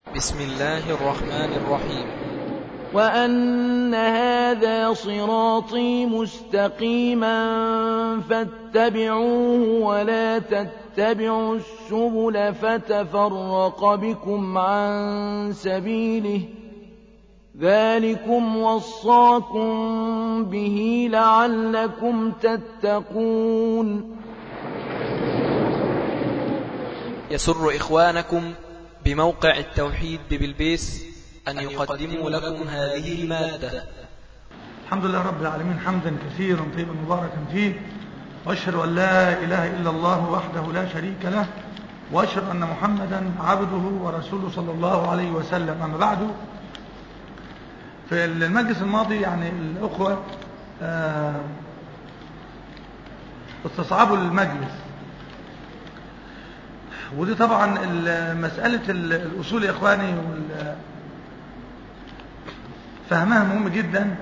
بسم الله الرحمن الرحيم وأن هذا صراطي مستقيما فاتبعوه ولا تتبعوا السبل فتفرق بكم عن سبيله ذلكم وصاكم به لعلكم تتقون يسر إخوانكم بموقع التوحيد ببلبيس أن يقدموا لكم هذه المادة الحمد لله رب العالمين حمدا كثيرا طيبا مباركا فيه واشهد ان لا اله الا الله وحده لا شريك له واشهد ان محمدا عبده ورسوله صلى الله عليه وسلم اما بعد في المجلس الماضي يعني الاخوه آه، استصعبوا المجلس ودي طبعا مسألة الأصول يا إخواني فهمها مهم جدا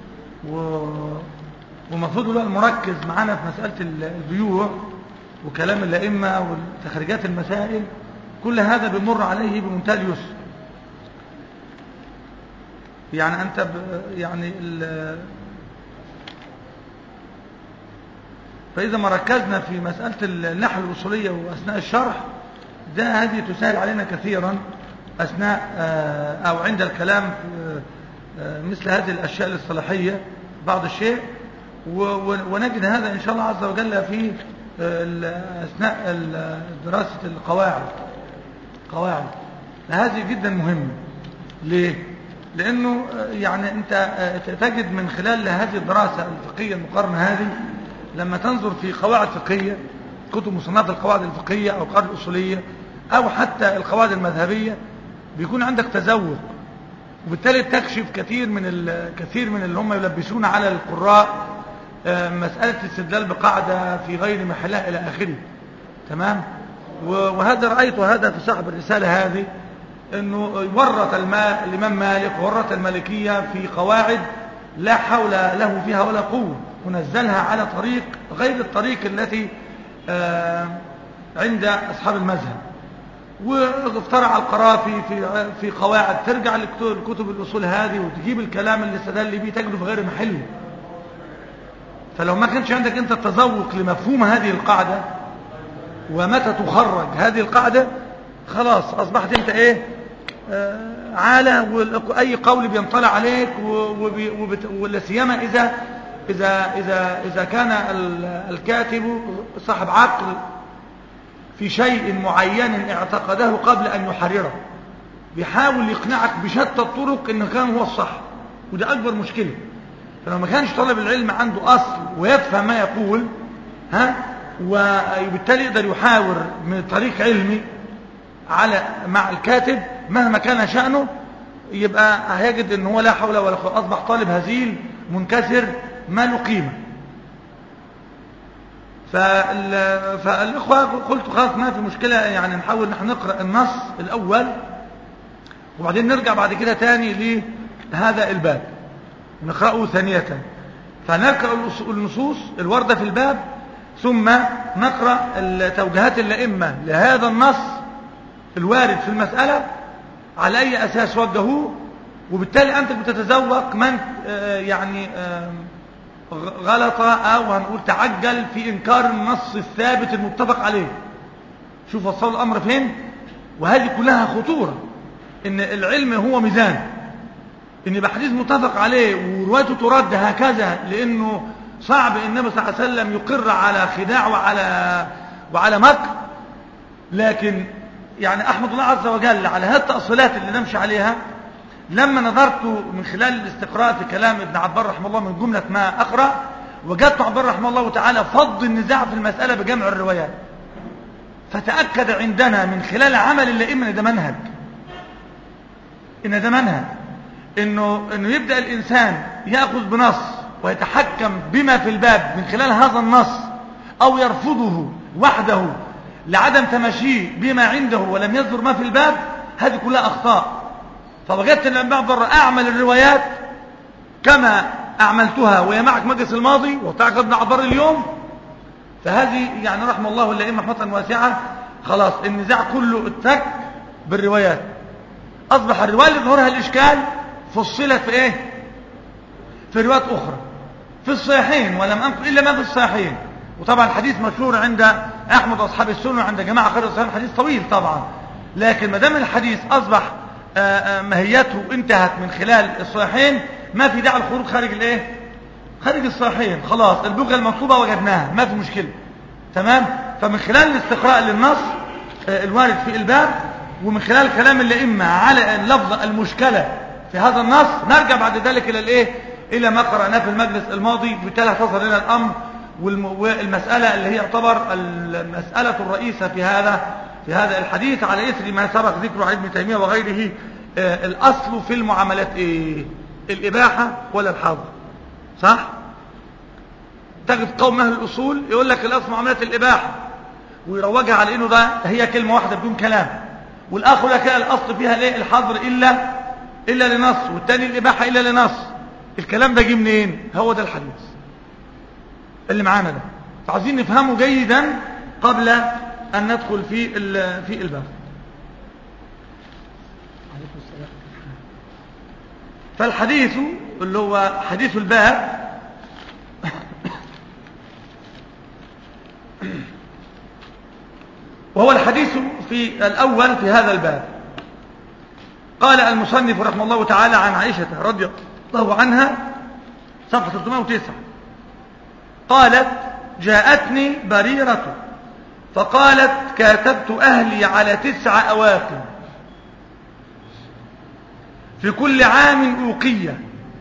ومفروض بقى المركز معانا في مسألة البيوع وكلام الأئمة وتخريجات المسائل كل هذا بيمر عليه بمنتهى اليسر يعني أنت ب يعني فإذا ما ركزنا في مسألة النحو الأصولية وأثناء الشرح ده هذه تسهل علينا كثيرا أثناء أو عند الكلام في مثل هذه الأشياء الاصطلاحية بعض الشيء ونجد هذا إن شاء الله عز وجل في أثناء دراسة القواعد قواعد هذه جدا مهمة ليه؟ لأنه يعني أنت تجد من خلال هذه الدراسة الفقهية المقارنة هذه لما تنظر في قواعد فقهية كتب مصنفات القواعد الفقهية أو القواعد الأصولية أو حتى القواعد المذهبية بيكون عندك تذوق وبالتالي تكشف كثير من الكثير من اللي هم يلبسون على القراء مسألة الاستدلال بقاعدة في غير محلها إلى آخره تمام وهذا رأيت هذا في صاحب الرسالة هذه أنه ورط الماء الإمام مالك ورط المالكية في قواعد لا حول له فيها ولا قوة ونزلها على طريق غير الطريق التي عند أصحاب المذهب وافترع القرافي في في قواعد ترجع لكتب الأصول هذه وتجيب الكلام اللي استدل به تجده في غير محله فلو ما كانش عندك أنت التذوق لمفهوم هذه القاعدة ومتى تخرج هذه القاعدة خلاص أصبحت أنت إيه آه عالة وأي قول بينطلع عليك ولا سيما إذا إذا, إذا, إذا كان الكاتب صاحب عقل في شيء معين اعتقده قبل أن يحرره بيحاول يقنعك بشتى الطرق إنه كان هو الصح وده أكبر مشكلة فلو ما كانش طالب العلم عنده أصل ويفهم ما يقول ها وبالتالي يقدر يحاور من طريق علمي على مع الكاتب مهما كان شأنه يبقى هيجد ان هو لا حول ولا قوه اصبح طالب هزيل منكسر ما له قيمه فالاخوه قلت خلاص ما في مشكله يعني نحاول نحن نقرا النص الاول وبعدين نرجع بعد كده تاني لهذا الباب نقراه ثانيه فنقرا النصوص الورده في الباب ثم نقرا توجيهات الائمه لهذا النص الوارد في المساله على أي أساس وجهوه وبالتالي أنت بتتذوق من يعني غلط أو هنقول تعجل في إنكار النص الثابت المتفق عليه شوف وصل الأمر فين وهذه كلها خطورة إن العلم هو ميزان إن بحديث متفق عليه وروايته ترد هكذا لأنه صعب النبي صلى الله عليه وسلم يقر على خداع وعلى وعلى مكر لكن يعني أحمد الله عز وجل على هذه التأصيلات اللي نمشي عليها لما نظرت من خلال الاستقراء في كلام ابن عبار رحمه الله من جملة ما أقرأ وجدت عبار رحمه الله تعالى فض النزاع في المسألة بجمع الروايات فتأكد عندنا من خلال عمل الأئمة إن ده منهج إن ده منهج إنه, إنه يبدأ الإنسان يأخذ بنص ويتحكم بما في الباب من خلال هذا النص أو يرفضه وحده لعدم تمشيه بما عنده ولم يذكر ما في الباب هذه كلها أخطاء فوجدت أن ابن عبر أعمل الروايات كما أعملتها وهي معك مجلس الماضي وتعك ابن عبر اليوم فهذه يعني رحمه الله الأئمة رحمة واسعة خلاص النزاع كله اتفك بالروايات أصبح الرواية اللي ظهرها الإشكال فصلت في إيه في روايات أخرى في الصحيحين ولم أنقل إلا ما في الصحيحين وطبعا الحديث مشهور عند أحمد وأصحاب السنة وعند جماعة خير الصحيحين حديث طويل طبعا لكن ما دام الحديث أصبح ماهيته انتهت من خلال الصحيحين ما في داعي الخروج خارج الايه خارج الصحيحين خلاص البغية المنصوبة وجدناها ما في مشكلة تمام فمن خلال الاستقراء للنص الوارد في الباب ومن خلال كلام الأئمة على اللفظة المشكلة في هذا النص نرجع بعد ذلك إلى الإيه إلى ما قرأناه في المجلس الماضي بالتالي تصل لنا الأمر والمسألة اللي هي يعتبر المسألة الرئيسة في هذا في هذا الحديث على إثر ما سبق ذكره عن ابن تيمية وغيره الأصل في المعاملات إيه الإباحة ولا الحظر صح تجد قوم أهل الأصول يقول لك الأصل معاملات الإباحة ويروجها على إنه ده هي كلمة واحدة بدون كلام والآخر لك الأصل فيها ليه الحظر إلا إلا لنص والتاني الإباحة إلا لنص الكلام ده جه منين هو ده الحديث اللي معانا ده فعايزين نفهمه جيدا قبل أن ندخل في في الباب فالحديث اللي هو حديث الباب وهو الحديث في الأول في هذا الباب قال المصنف رحمه الله تعالى عن عائشة رضي الله عنها صفحة 309 قالت جاءتني بريرة فقالت كاتبت أهلي على تسع أواقم في كل عام أوقية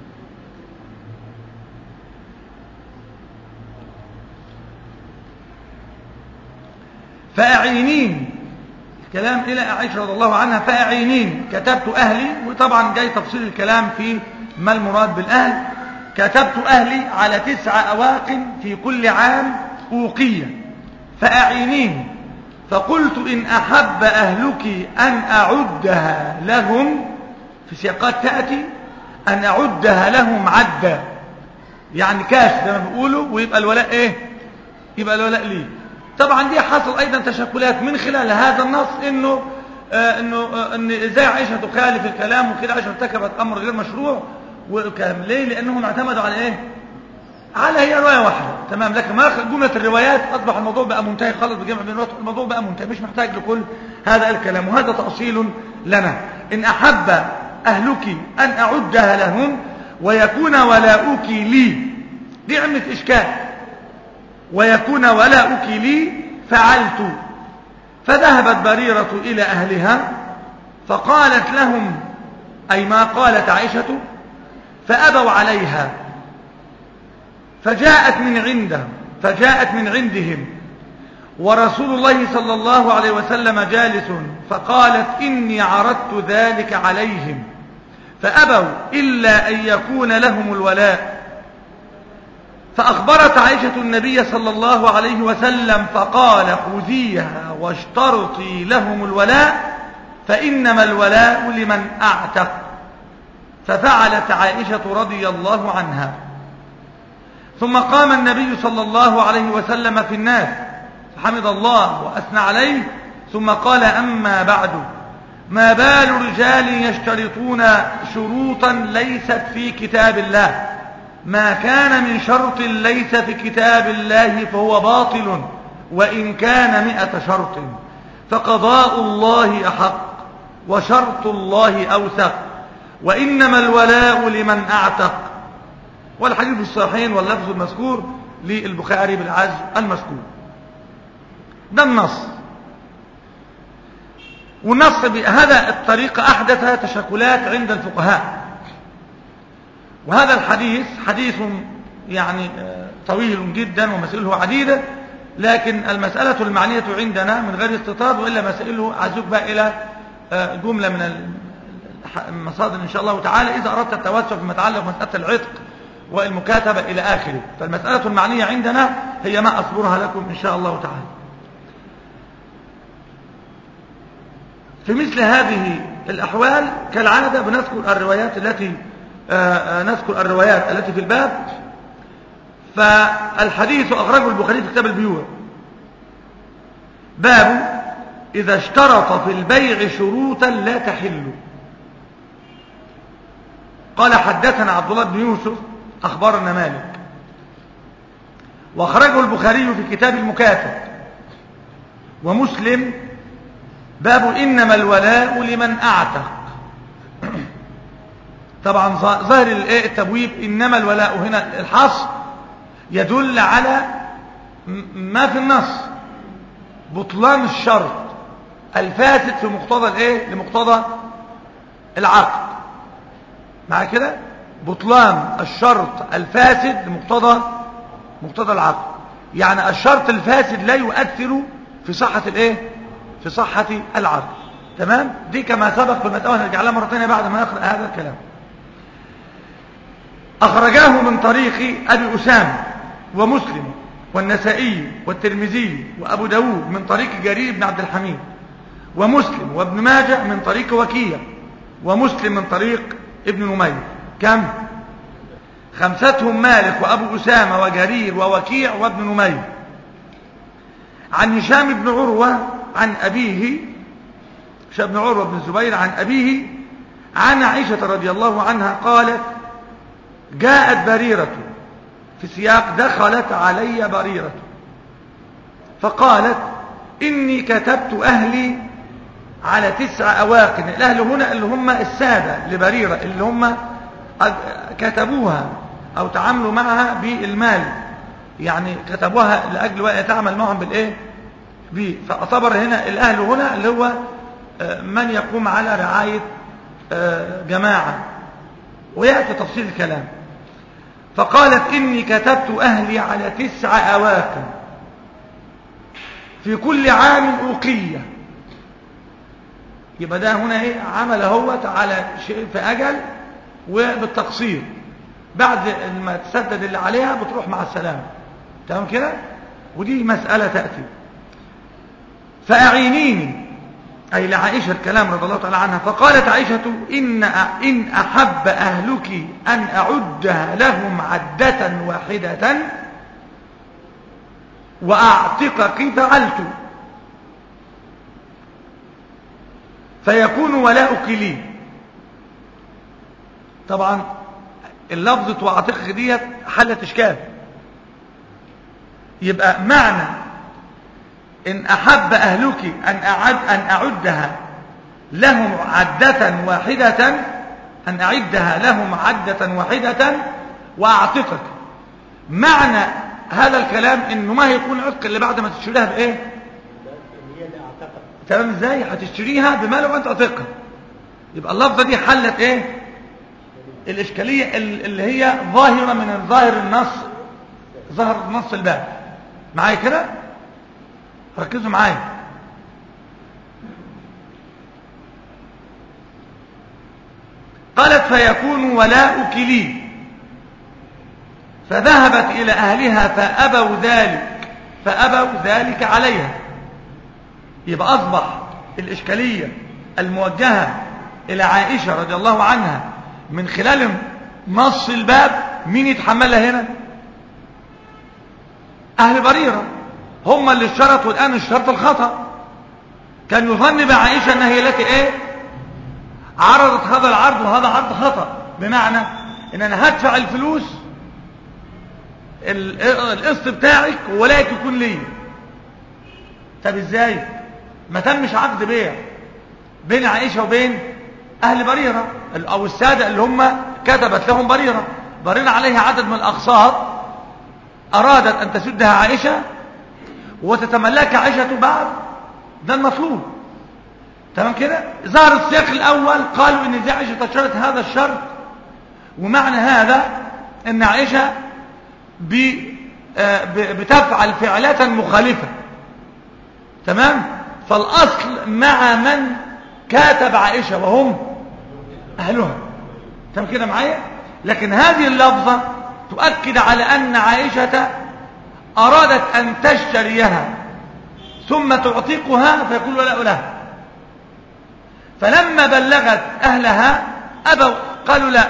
فأعينين الكلام إلى عائشة رضي الله عنها فأعينين كتبت أهلي وطبعا جاي تفصيل الكلام في ما المراد بالأهل كتبت أهلي على تسع أواق في كل عام أوقية فأعينين فقلت إن أحب أهلك أن أعدها لهم في سياقات تأتي أن أعدها لهم عدا يعني كاش زي ما بيقولوا ويبقى الولاء إيه يبقى الولاء ليه طبعا دي حصل أيضا تشكلات من خلال هذا النص إنه آه إنه آه إن إزاي عائشة تخالف الكلام وكده عائشة ارتكبت أمر غير مشروع وكلام ليه لأنهم اعتمدوا على إيه على هي رواية واحدة تمام لكن ما جملة الروايات أصبح الموضوع بقى منتهي خالص بجمع بين الروايات الموضوع بقى منتهي مش محتاج لكل هذا الكلام وهذا تأصيل لنا إن أحب أهلك أن أعدها لهم ويكون ولاؤك لي دي عملت إشكال ويكون ولاؤك لي فعلت فذهبت بريرة إلى أهلها فقالت لهم أي ما قالت عائشة فأبوا عليها فجاءت من عندهم فجاءت من عندهم ورسول الله صلى الله عليه وسلم جالس فقالت إني عرضت ذلك عليهم فأبوا إلا أن يكون لهم الولاء فأخبرت عائشة النبي صلى الله عليه وسلم فقال خذيها واشترطي لهم الولاء فإنما الولاء لمن أعتق ففعلت عائشة رضي الله عنها ثم قام النبي صلى الله عليه وسلم في الناس فحمد الله وأثنى عليه ثم قال أما بعد ما بال رجال يشترطون شروطا ليست في كتاب الله ما كان من شرط ليس في كتاب الله فهو باطل وإن كان مئة شرط فقضاء الله أحق وشرط الله أوثق وإنما الولاء لمن أعتق والحديث الصحيحين واللفظ المذكور للبخاري بالعز المذكور ده النص والنص بهذا الطريقة أحدث تشكلات عند الفقهاء وهذا الحديث حديث يعني طويل جدا ومسائله عديدة لكن المسألة المعنية عندنا من غير استطراد وإلا مسائله عزوك بقى إلى جملة من المصادر إن شاء الله تعالى إذا أردت التوسع فيما يتعلق بمسألة العتق والمكاتبة إلى آخره فالمسألة المعنية عندنا هي ما أصبرها لكم إن شاء الله تعالى في مثل هذه الأحوال كالعادة بنذكر الروايات التي نذكر الروايات التي في الباب فالحديث أخرجه البخاري في كتاب البيوع باب إذا اشترط في البيع شروطا لا تحل قال حدثنا عبد الله بن يوسف أخبرنا مالك وأخرجه البخاري في كتاب المكاتب ومسلم باب إنما الولاء لمن أعتق طبعا ظاهر التبويب إنما الولاء هنا الحصر يدل على ما في النص بطلان الشرط الفاسد في مقتضى الايه لمقتضى العقد مع كده بطلان الشرط الفاسد لمقتضى مقتضى العقد يعني الشرط الفاسد لا يؤثر في صحة الايه في صحة العقد تمام دي كما سبق في المسألة نرجع لها مرة ثانية بعد ما نقرأ هذا الكلام أخرجاه من طريق أبي أسامة ومسلم والنسائي والترمذي وأبو داود من طريق جرير بن عبد الحميد ومسلم وابن ماجه من طريق وكيع ومسلم من طريق ابن نمير كم خمستهم مالك وأبو أسامة وجرير ووكيع وابن نمير عن هشام بن عروة عن أبيه هشام بن عروة بن الزبير عن أبيه عن عائشة رضي الله عنها قالت جاءت بريرة في سياق دخلت علي بريرة فقالت إني كتبت أهلي على تسع أواقن الأهل هنا اللي هم السادة لبريرة اللي هم كتبوها أو تعاملوا معها بالمال يعني كتبوها لأجل يتعامل معهم بالإيه بي فاعتبر هنا الأهل هنا اللي هو من يقوم على رعاية جماعة ويأتي تفصيل الكلام فقالت إني كتبت أهلي على تسع أواقن في كل عام أوقية يبقى ده هنا ايه عمل اهوت على شيء في أجل وبالتقصير بعد ما تسدد اللي عليها بتروح مع السلامة تمام كده ودي مسألة تأتي فأعينيني أي لعائشة الكلام رضي الله تعالى عنها فقالت عائشة إن, إن أحب أهلك أن أعدها لهم عدة واحدة وأعتقك فعلت فيكون ولاؤك لي طبعا اللفظة وأعتقك ديت حلت إشكال يبقى معنى إن أحب أهلك أن, أعد أن أعدها لهم عدة واحدة أن أعدها لهم عدة واحدة وأعتقك معنى هذا الكلام إنه ما هيكون عتق اللي بعد ما تشتريها بإيه تمام ازاي هتشتريها بمال وانت عتقها يبقى اللفظه دي حلت ايه الاشكاليه اللي هي ظاهره من ظاهر النص ظهر نص الباب معايا كده ركزوا معايا قالت فيكون ولاؤك لي فذهبت إلى أهلها فأبوا ذلك فأبوا ذلك عليها يبقى أصبح الإشكالية الموجهة إلى عائشة رضي الله عنها من خلال نص الباب مين يتحملها هنا أهل بريرة هم اللي اشترطوا الآن اشترط الخطأ كان يظن بعائشة أنها هي التي إيه عرضت هذا العرض وهذا عرض خطأ بمعنى ان انا هدفع الفلوس القسط بتاعك ولاك يكون لي طب ازاي ما تمش عقد بيع بين عائشة وبين اهل بريرة او السادة اللي هم كتبت لهم بريرة بريرة عليها عدد من الاقساط ارادت ان تسدها عائشة وتتملك عائشة بعد ده المطلوب تمام كده ظهر السياق الاول قالوا ان دي عائشه اشترت هذا الشرط ومعنى هذا ان عائشه بتفعل فعلات مخالفه تمام فالاصل مع من كاتب عائشه وهم اهلها تمام كده معايا لكن هذه اللفظه تؤكد على ان عائشه ارادت ان تشتريها ثم تعتقها فيقول ولا لها فلما بلغت أهلها أبوا قالوا لا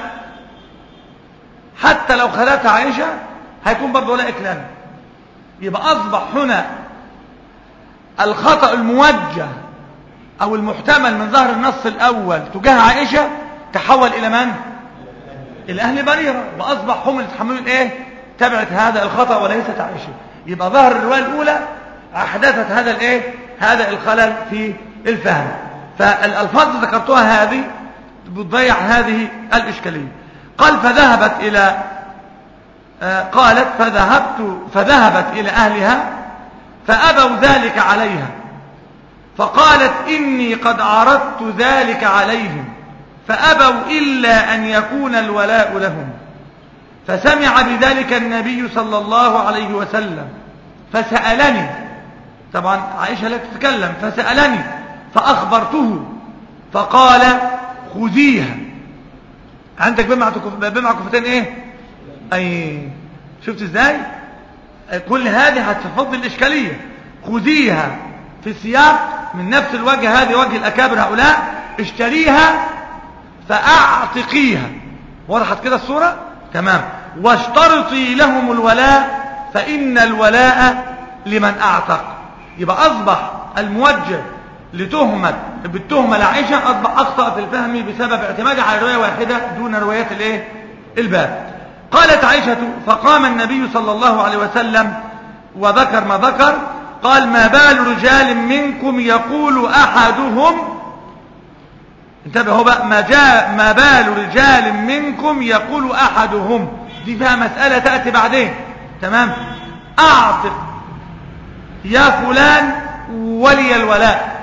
حتى لو خذتها عائشة هيكون برضه ولا إكلام يبقى أصبح هنا الخطأ الموجه أو المحتمل من ظهر النص الأول تجاه عائشة تحول إلى من؟ الاهل بريرة واصبح هم اللي يتحملوا الايه تبعت هذا الخطأ وليست عائشة يبقى ظهر الرواية الاولى احدثت هذا الايه هذا الخلل في الفهم فالالفاظ اللي ذكرتها هذه بتضيع هذه الاشكاليه قال فذهبت الى آه قالت فذهبت فذهبت الى اهلها فابوا ذلك عليها فقالت اني قد عرضت ذلك عليهم فابوا الا ان يكون الولاء لهم فسمع بذلك النبي صلى الله عليه وسلم فسالني طبعا عائشه لا تتكلم فسالني فاخبرته فقال خذيها عندك بمع بمع كفتين ايه اي شفت ازاي كل هذه هتفض الاشكاليه خذيها في السياق من نفس الوجه هذه وجه الاكابر هؤلاء اشتريها فاعتقيها وضحت كده الصوره تمام واشترطي لهم الولاء فان الولاء لمن اعتق يبقى اصبح الموجه لتهمة بالتهمة لعائشة أصبح أخطأ في الفهم بسبب اعتماده على رواية واحدة دون روايات الايه الباب قالت عائشة فقام النبي صلى الله عليه وسلم وذكر ما ذكر قال ما بال رجال منكم يقول أحدهم انتبهوا بقى ما, جاء ما بال رجال منكم يقول أحدهم دي فيها مسألة تأتي بعدين تمام أعطف يا فلان ولي الولاء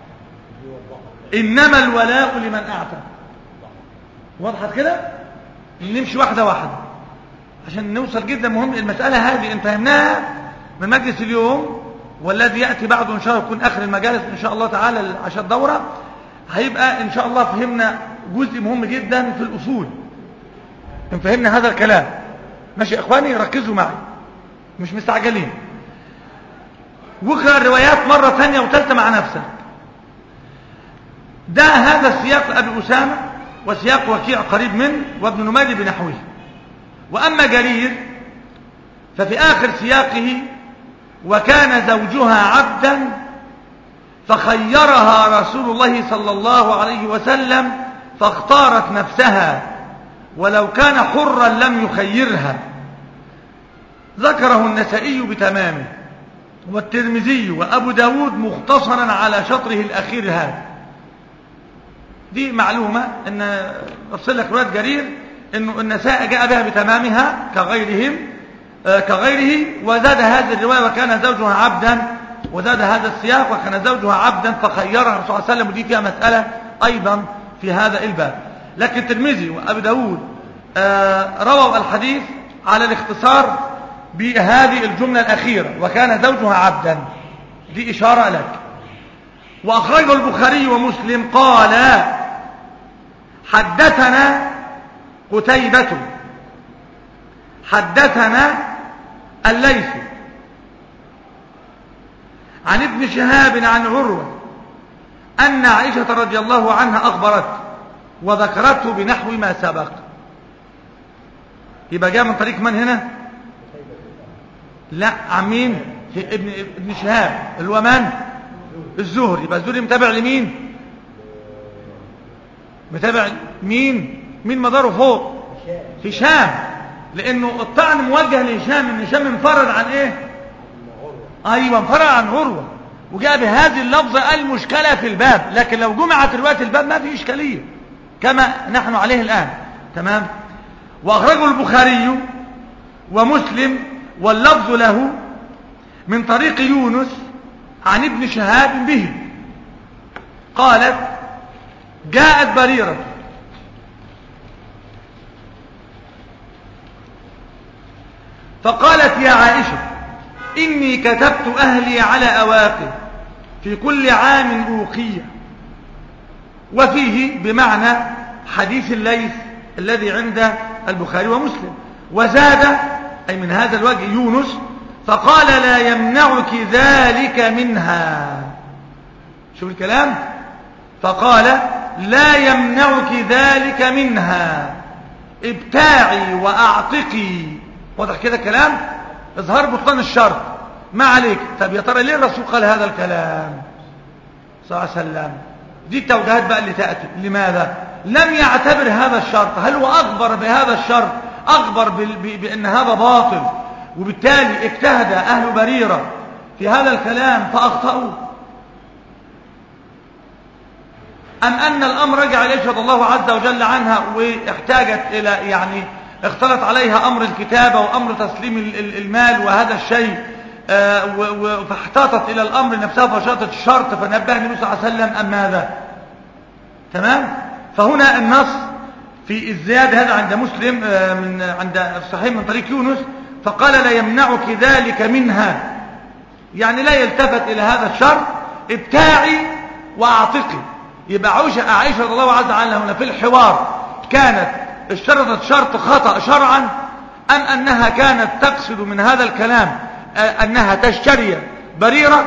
إنما الولاء لمن أعتق وضحت كده نمشي واحدة واحدة عشان نوصل جدا مهم المسألة هذه ان فهمناها من مجلس اليوم والذي يأتي بعده إن شاء الله يكون آخر المجالس إن شاء الله تعالى عشان الدورة هيبقى إن شاء الله فهمنا جزء مهم جدا في الأصول إن فهمنا هذا الكلام ماشي يا إخواني ركزوا معي مش مستعجلين واقرأ الروايات مرة ثانية وثالثة مع نفسك ده هذا السياق أبي أسامة وسياق وكيع قريب منه وابن نمير بنحوه وأما جرير ففي آخر سياقه وكان زوجها عبدا فخيرها رسول الله صلى الله عليه وسلم فاختارت نفسها ولو كان حرا لم يخيرها ذكره النسائي بتمامه والترمذي وأبو داود مختصرا على شطره الأخير هذا دي معلومة ان افصل لك رواية جرير انه النساء جاء بها بتمامها كغيرهم آه كغيره وزاد هذه الرواية وكان زوجها عبدا وزاد هذا السياق وكان زوجها عبدا فخيرها الرسول صلى الله عليه وسلم ودي فيها مسألة ايضا في هذا الباب لكن الترمذي وابي داود آه رووا الحديث على الاختصار بهذه الجملة الأخيرة وكان زوجها عبدا دي إشارة لك وأخرجه البخاري ومسلم قال حدثنا قتيبة حدثنا الليث عن ابن شهاب عن عروة أن عائشة رضي الله عنها أخبرته وذكرته بنحو ما سبق يبقى جاء من طريق من هنا لا عمين ابن ابن شهاب اللي هو من الزهري يبقى الزهري متابع لمين متابع مين مين مداره فوق هشام لانه الطعن موجه لهشام ان هشام انفرد عن ايه ايوه انفرد عن عروه وجاء بهذه اللفظه المشكله في الباب لكن لو جمعت روايه الباب ما في اشكاليه كما نحن عليه الان تمام واخرجه البخاري ومسلم واللفظ له من طريق يونس عن ابن شهاب به قالت جاءت بريرة فقالت يا عائشة إني كتبت أهلي على أواقي في كل عام أوقية وفيه بمعنى حديث الليث الذي عند البخاري ومسلم وزاد أي من هذا الوجه يونس فقال لا يمنعك ذلك منها شوف الكلام فقال لا يمنعك ذلك منها ابتاعي واعتقي واضح كده كلام اظهار بطلان الشرط ما عليك طب يا ترى ليه الرسول قال هذا الكلام صلى الله عليه وسلم دي التوجيهات بقى اللي تأتي لماذا لم يعتبر هذا الشرط هل هو أخبر بهذا الشرط أخبر بأن هذا باطل وبالتالي اجتهد أهل بريرة في هذا الكلام فأخطأوا أم أن الأمر رجع إليه رضي الله عز وجل عنها واحتاجت إلى يعني اختلط عليها أمر الكتابة وأمر تسليم المال وهذا الشيء فاحتاطت إلى الأمر نفسها فشاطت الشرط فنبه النبي صلى الله عليه وسلم أم ماذا تمام فهنا النص في الزيادة هذا عند مسلم من عند الصحيح من طريق يونس فقال لا يمنعك ذلك منها يعني لا يلتفت إلى هذا الشرط ابتاعي وأعتقي يبقى عائشة عائشة رضي الله عز وجل هنا في الحوار كانت اشترطت شرط خطأ شرعا أم أنها كانت تقصد من هذا الكلام أنها تشتري بريرة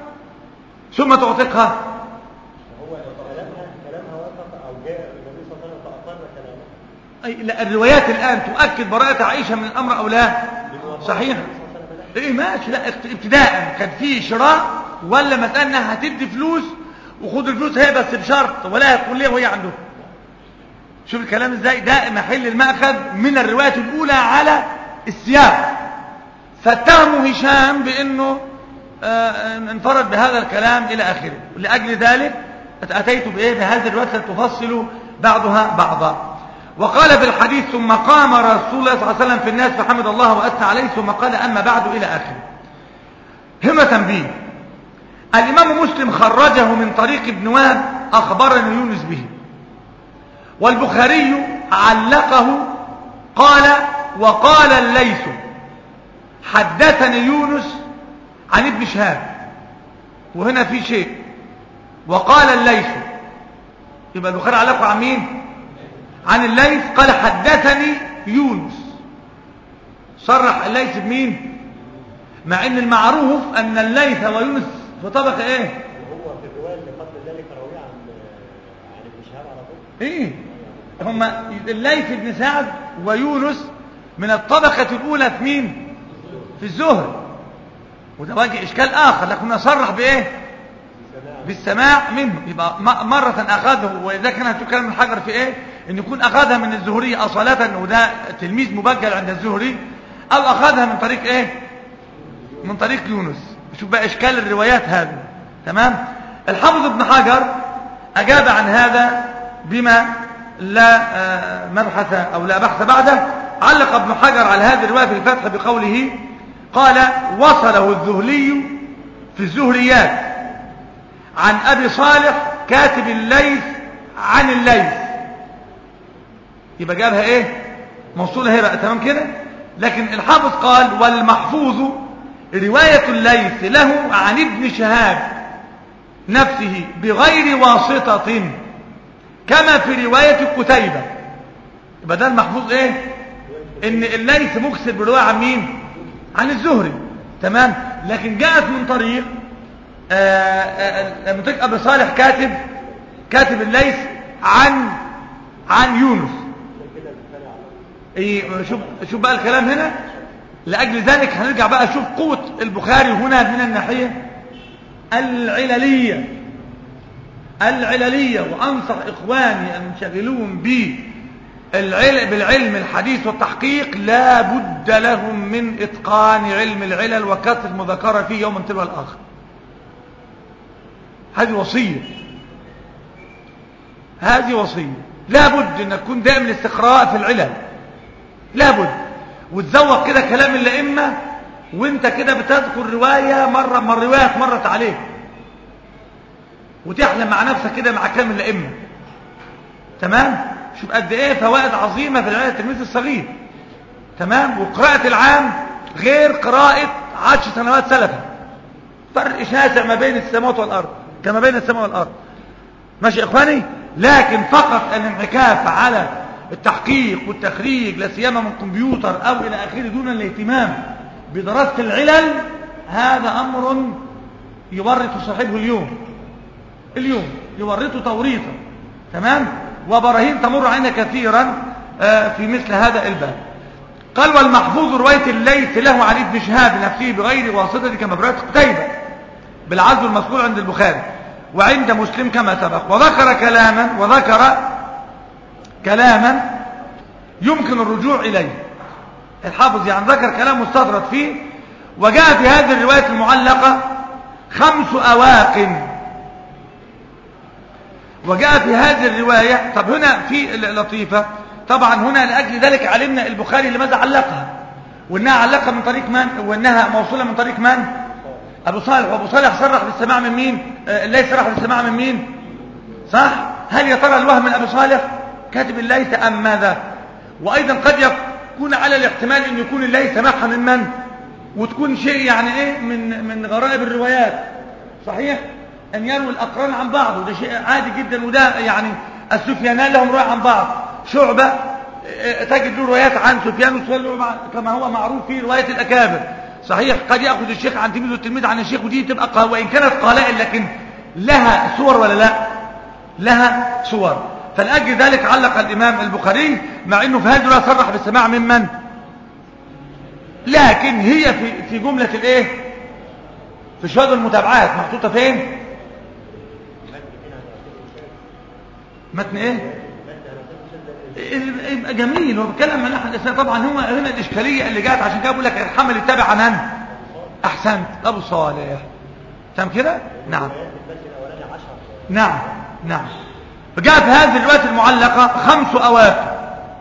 ثم تعتقها هو كلامها كلامها وافق او جاء النبي صلى الله عليه وسلم فاقر كلامه أي لا الروايات الآن تؤكد براءة عائشة من الأمر أو لا صحيح ايه ماشي لا ابتداء كان في شراء ولا مسألة انها هتدي فلوس وخد الفلوس هي بس بشرط ولا هتقول ليه وهي عنده شوف الكلام ازاي ده محل المأخذ من الروايات الأولى على السياق فاتهموا هشام بأنه آه انفرد بهذا الكلام إلى آخره لأجل ذلك أتيت بإيه بهذه الروايات تفصل بعضها بعضا وقال في الحديث ثم قام رسول الله صلى الله عليه وسلم في الناس فحمد الله وأثنى عليه ثم قال أما بعد إلى آخره هنا تنبيه الإمام مسلم خرجه من طريق ابن وهب أخبرني يونس به والبخاري علقه قال وقال الليث حدثني يونس عن ابن شهاب وهنا في شيء وقال الليث يبقى البخاري علقه عن مين عن الليث قال حدثني يونس صرح الليث بمين مع ان المعروف ان الليث ويونس في طبقه ايه وهو في الروايه اللي قبل ذلك رويه عن عن ابن شهاب على طول ايه هم الليث بن سعد ويونس من الطبقة الأولى في مين في الزهر وده وجه إشكال آخر لكن نصرح بإيه بالسماع منه يبقى مرة أخذه وإذا كان هتكلم من حجر في إيه إن يكون أخذها من الزهري أصالة وده تلميذ مبجل عند الزهري أو أخذها من طريق إيه من طريق يونس شوف بقى إشكال الروايات هذه تمام الحافظ ابن حجر أجاب عن هذا بما لا مبحث أو لا بحث بعده علق ابن حجر على هذه الرواية في الفتح بقوله قال وصله الذهلي في الزهريات عن أبي صالح كاتب الليث عن الليث يبقى جابها ايه موصولة هي بقى تمام كده لكن الحافظ قال والمحفوظ رواية الليث له عن ابن شهاب نفسه بغير واسطة كما في رواية قتيبة يبقى ده المحفوظ ايه ان الليث مكسر برواية عن مين عن الزهري تمام لكن جاءت من طريق من طريق ابي صالح كاتب كاتب الليث عن عن يونس ايه شوف شوف بقى الكلام هنا لاجل ذلك هنرجع بقى نشوف قوه البخاري هنا من الناحيه العلليه العلليه وانصح اخواني المنشغلون بالعلم بالعلم الحديث والتحقيق لا بد لهم من اتقان علم العلل وكثره المذاكره فيه يوما تلو الاخر هذه وصيه هذه وصيه لا بد ان تكون دائما الاستقراء في العلل لابد وتزوق كده كلام الائمه وانت كده بتذكر روايه مره من الروايات مرت عليك وتحلم مع نفسك كده مع كلام الائمه تمام شوف قد ايه فوائد عظيمه في العلم التلميذ الصغير تمام وقراءه العام غير قراءه عشر سنوات سلفا فرق شاسع ما بين السماوات والارض كما بين السماء والارض ماشي يا اخواني لكن فقط الانعكاف على التحقيق والتخريج لا سيما من كمبيوتر او الى اخره دون الاهتمام بدراسه العلل هذا امر يورط صاحبه اليوم اليوم يورطه توريطا تمام وبراهين تمر علينا كثيرا في مثل هذا الباب قال والمحفوظ روايه الليث له عن ابن شهاب نفسه بغير واسطه كما برات قتيبه بالعزو المذكور عند البخاري وعند مسلم كما سبق وذكر كلاما وذكر كلاما يمكن الرجوع إليه الحافظ يعني ذكر كلام مستطرد فيه وجاء في هذه الرواية المعلقة خمس أواق وجاء في هذه الرواية طب هنا في لطيفة طبعا هنا لأجل ذلك علمنا البخاري لماذا علقها وانها علقها من طريق من وانها موصولة من طريق من ابو صالح وابو صالح صرح بالسماع من مين آه ليس صرح بالسماع من مين صح هل يا ترى الوهم من ابي صالح كاتب الليث ام ماذا وايضا قد يكون على الاحتمال ان يكون الليث سمعها من من وتكون شيء يعني ايه من من غرائب الروايات صحيح ان يروي الاقران عن بعض وده شيء عادي جدا وده يعني السفيانان لهم روايه عن بعض شعبه تجد له روايات عن سفيان وسفيان كما هو معروف في روايه الاكابر صحيح قد ياخذ الشيخ عن تلميذه والتلميذ عن الشيخ ودي تبقى قال وان كانت قلائل لكن لها صور ولا لا لها صور فلاجل ذلك علق الامام البخاري مع انه في هذه الروايه صرح بالسماع ممن لكن هي في في جمله الايه في شهاد المتابعات محطوطه فين متن ايه يبقى جميل هو بيتكلم عن احد الاسلام طبعا هو هنا الاشكاليه اللي جات عشان كده بقول لك الحمل يتبع عن احسنت ابو صالح تمام كده نعم نعم نعم فجاء في هذه الروايه المعلقه خمس اواخر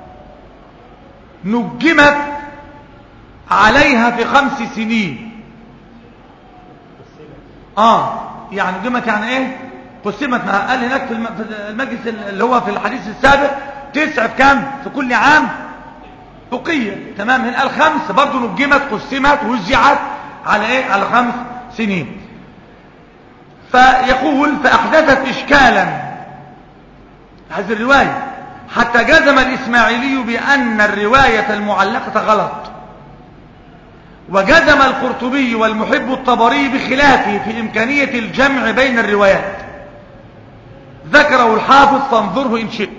نجمت عليها في خمس سنين اه يعني نجمت يعني ايه قسمت ما قال هناك في المجلس اللي هو في الحديث السابق تسع في كام في كل عام بقية تمام هنا قال خمس برضه نجمت قسمت وزعت على ايه على خمس سنين فيقول فأحدثت إشكالا هذه الرواية حتى جزم الإسماعيلي بأن الرواية المعلقة غلط وجزم القرطبي والمحب الطبري بخلافه في إمكانية الجمع بين الروايات ذكره الحافظ فانظره إن شئت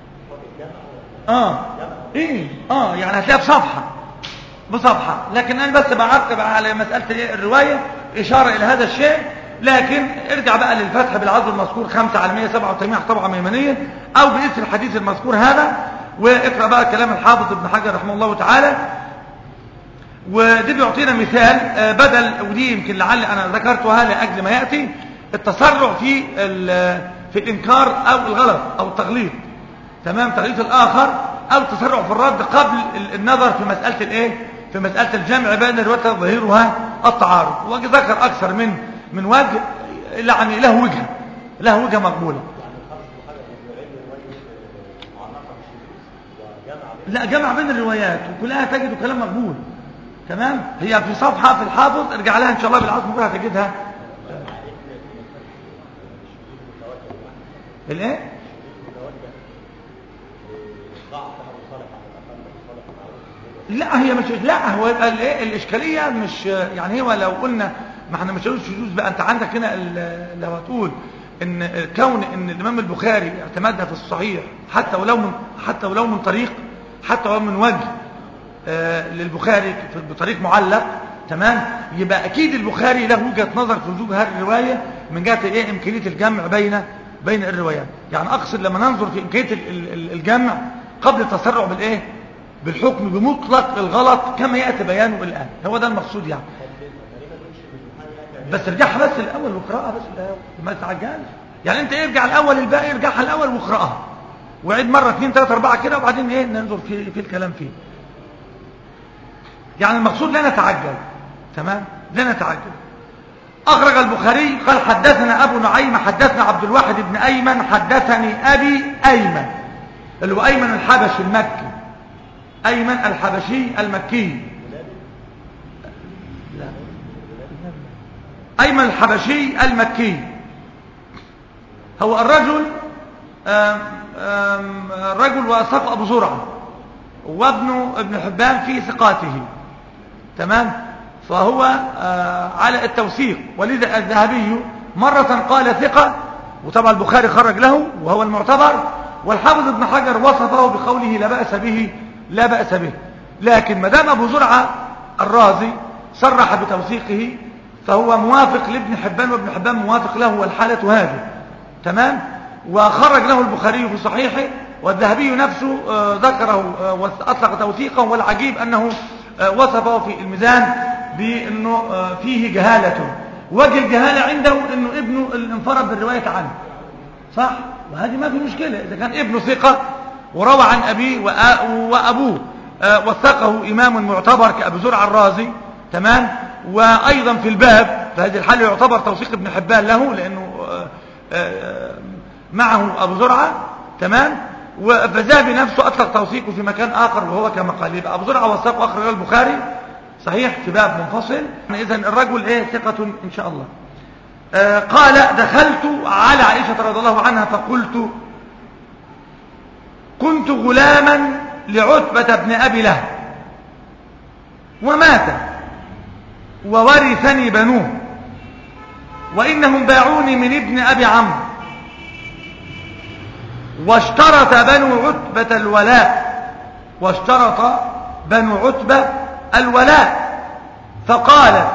اه ايه اه يعني هتلاقيها بصفحه بصفحه لكن انا بس بعقب على مساله ايه الروايه اشاره الى هذا الشيء لكن ارجع بقى للفتح بالعرض المذكور 5 على 187 طبعا ميمانيه او باسم الحديث المذكور هذا واقرا بقى كلام الحافظ ابن حجر رحمه الله تعالى ودي بيعطينا مثال بدل ودي يمكن لعل انا ذكرتها لاجل ما ياتي التسرع في في الانكار او الغلط او التغليط تمام تغليط الاخر او التسرع في الرد قبل النظر في مساله الايه في مساله الجمع بين الروايات ظاهرها التعارض وذكر اكثر من من وجه يعني له وجهه له وجهه مقبوله لا جمع بين الروايات وكلها تجد كلام مقبول تمام هي في صفحه في الحافظ ارجع لها ان شاء الله بالعصر بكره هتجدها الايه لا هي مش لا هو الايه الاشكاليه مش يعني هو لو قلنا ما احنا مش هنقول شذوذ بقى انت عندك هنا لو هتقول ان كون ان الامام البخاري اعتمدها في الصحيح حتى ولو من حتى ولو من طريق حتى ولو من وجه آه للبخاري بطريق معلق تمام يبقى اكيد البخاري له وجهه نظر في وجوب هذه الروايه من جهه ايه امكانيه الجمع بين بين الروايات يعني اقصد لما ننظر في امكانيه الجمع قبل التسرع بالايه بالحكم بمطلق الغلط كما ياتي بيانه الان هو ده المقصود يعني بس ارجعها بس الاول واقراها بس الاول ما تتعجلش يعني انت ارجع الاول الباقي ارجعها الاول واقراها وعيد مره اثنين ثلاثه اربعه كده وبعدين ايه ننظر في في الكلام فيه يعني المقصود لا نتعجل تمام لا نتعجل أخرج البخاري قال حدثنا أبو نعيم حدثنا عبد الواحد بن أيمن حدثني أبي أيمن اللي هو أيمن الحبشي المكي أيمن الحبشي المكي لا. أيمن الحبشي المكي هو الرجل آم آم الرجل وثق أبو زرعة وابن ابن حبان في ثقاته تمام فهو آه على التوثيق ولذا الذهبي مرة قال ثقة وطبعا البخاري خرج له وهو المعتبر والحافظ ابن حجر وصفه بقوله لا بأس به لا بأس به لكن ما دام أبو زرعة الرازي صرح بتوثيقه فهو موافق لابن حبان وابن حبان موافق له والحالة هذه تمام وخرج له البخاري في صحيحه والذهبي نفسه آه، ذكره آه، وأطلق توثيقا والعجيب أنه آه، وصفه في الميزان بأنه آه، فيه جهالة وجه الجهالة عنده أنه ابنه اللي انفرد بالرواية عنه صح وهذه ما في مشكلة إذا كان ابنه ثقة وروى عن أبيه وآ- وأبوه آه، وثقه إمام معتبر كأبو زرع الرازي تمام وأيضا في الباب فهذه الحالة يعتبر توثيق ابن حبان له لأنه آه، آه، معه أبو زرعة تمام فذهبي نفسه أطلق توثيقه في مكان آخر وهو كما قال يبقى أبو زرعة وثقه أخرج البخاري صحيح في باب منفصل إذا الرجل إيه ثقة إن شاء الله آه، قال دخلت على عائشة رضي الله عنها فقلت كنت غلاما لعتبة بن أبي لهب ومات وورثني بنوه وإنهم باعوني من ابن أبي عمرو واشترط بنو عتبة الولاء واشترط بنو عتبة الولاء فقالت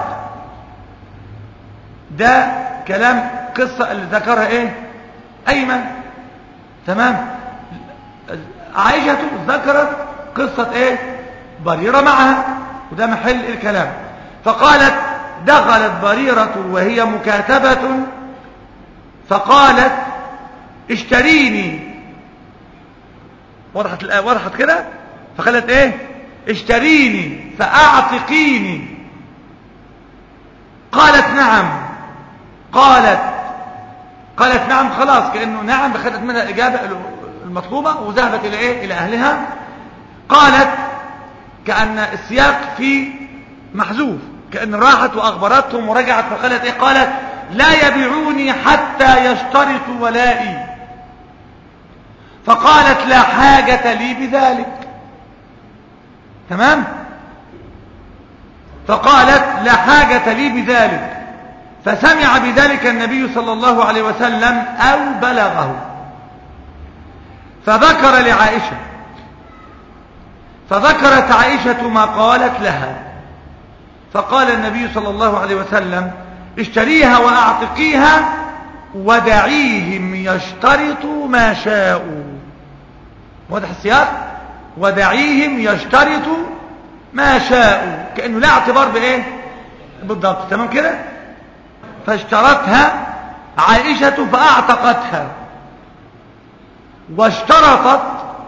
ده كلام قصة اللي ذكرها ايه ايمن تمام عائشة ذكرت قصة ايه بريرة معها وده محل الكلام فقالت دخلت بريرة وهي مكاتبة فقالت اشتريني وضحت الآية وضحت كده فقالت ايه اشتريني فاعتقيني قالت نعم قالت قالت نعم خلاص كأنه نعم خدت منها الإجابة المطلوبة وذهبت إلى إيه إلى أهلها قالت كأن السياق فيه محذوف كأن راحت وأخبرتهم ورجعت فقالت إيه قالت لا يبيعوني حتى يشترطوا ولائي فقالت لا حاجة لي بذلك تمام فقالت لا حاجة لي بذلك فسمع بذلك النبي صلى الله عليه وسلم أو بلغه فذكر لعائشة فذكرت عائشة ما قالت لها فقال النبي صلى الله عليه وسلم اشتريها وأعتقيها ودعيهم يشترطوا ما شاءوا واضح السياق ودعيهم يشترطوا ما شاءوا كأنه لا اعتبار بإيه بالضبط تمام كده فاشترتها عائشة فأعتقتها واشترطت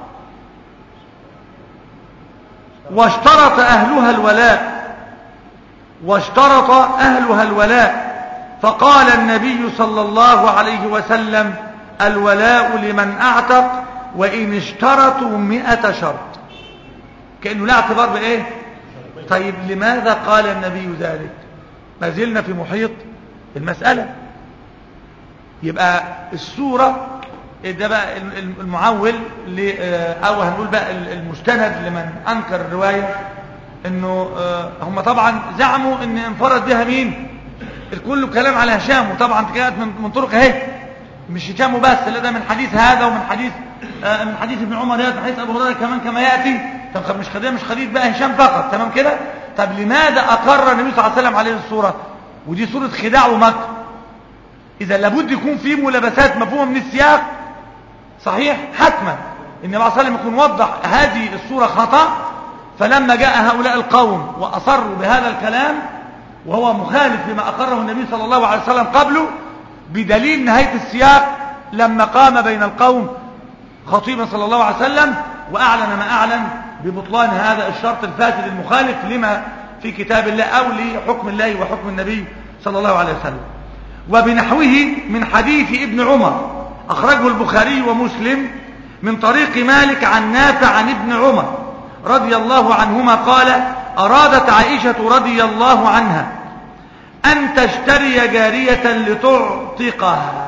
واشترط أهلها الولاء واشترط أهلها الولاء فقال النبي صلى الله عليه وسلم الولاء لمن أعتق وإن اشترطوا مئة شرط كأنه لا اعتبار بإيه طيب لماذا قال النبي ذلك ما زلنا في محيط المسألة يبقى السورة ده بقى المعول او هنقول بقى المستند لمن انكر الرواية انه هم طبعا زعموا ان انفرد بها مين الكل كلام على هشام وطبعا كانت من طرق اهي مش هشام بس لا ده من حديث هذا ومن حديث من حديث ابن عمر من حديث ابو هريره كمان كما ياتي طب مش خديه مش خديث بقى هشام فقط تمام كده طب لماذا اقر النبي صلى الله عليه وسلم عليه الصوره ودي صوره خداع ومكر اذا لابد يكون في ملابسات مفهومه من السياق صحيح حتما ان النبي صلى الله عليه وسلم يكون وضح هذه الصوره خطا فلما جاء هؤلاء القوم واصروا بهذا الكلام وهو مخالف لما اقره النبي صلى الله عليه وسلم قبله بدليل نهايه السياق لما قام بين القوم خطيبا صلى الله عليه وسلم واعلن ما اعلن ببطلان هذا الشرط الفاسد المخالف لما في كتاب الله او لحكم الله وحكم النبي صلى الله عليه وسلم وبنحوه من حديث ابن عمر أخرجه البخاري ومسلم من طريق مالك عن نافع عن ابن عمر رضي الله عنهما قال أرادت عائشة رضي الله عنها أن تشتري جارية لتعتقها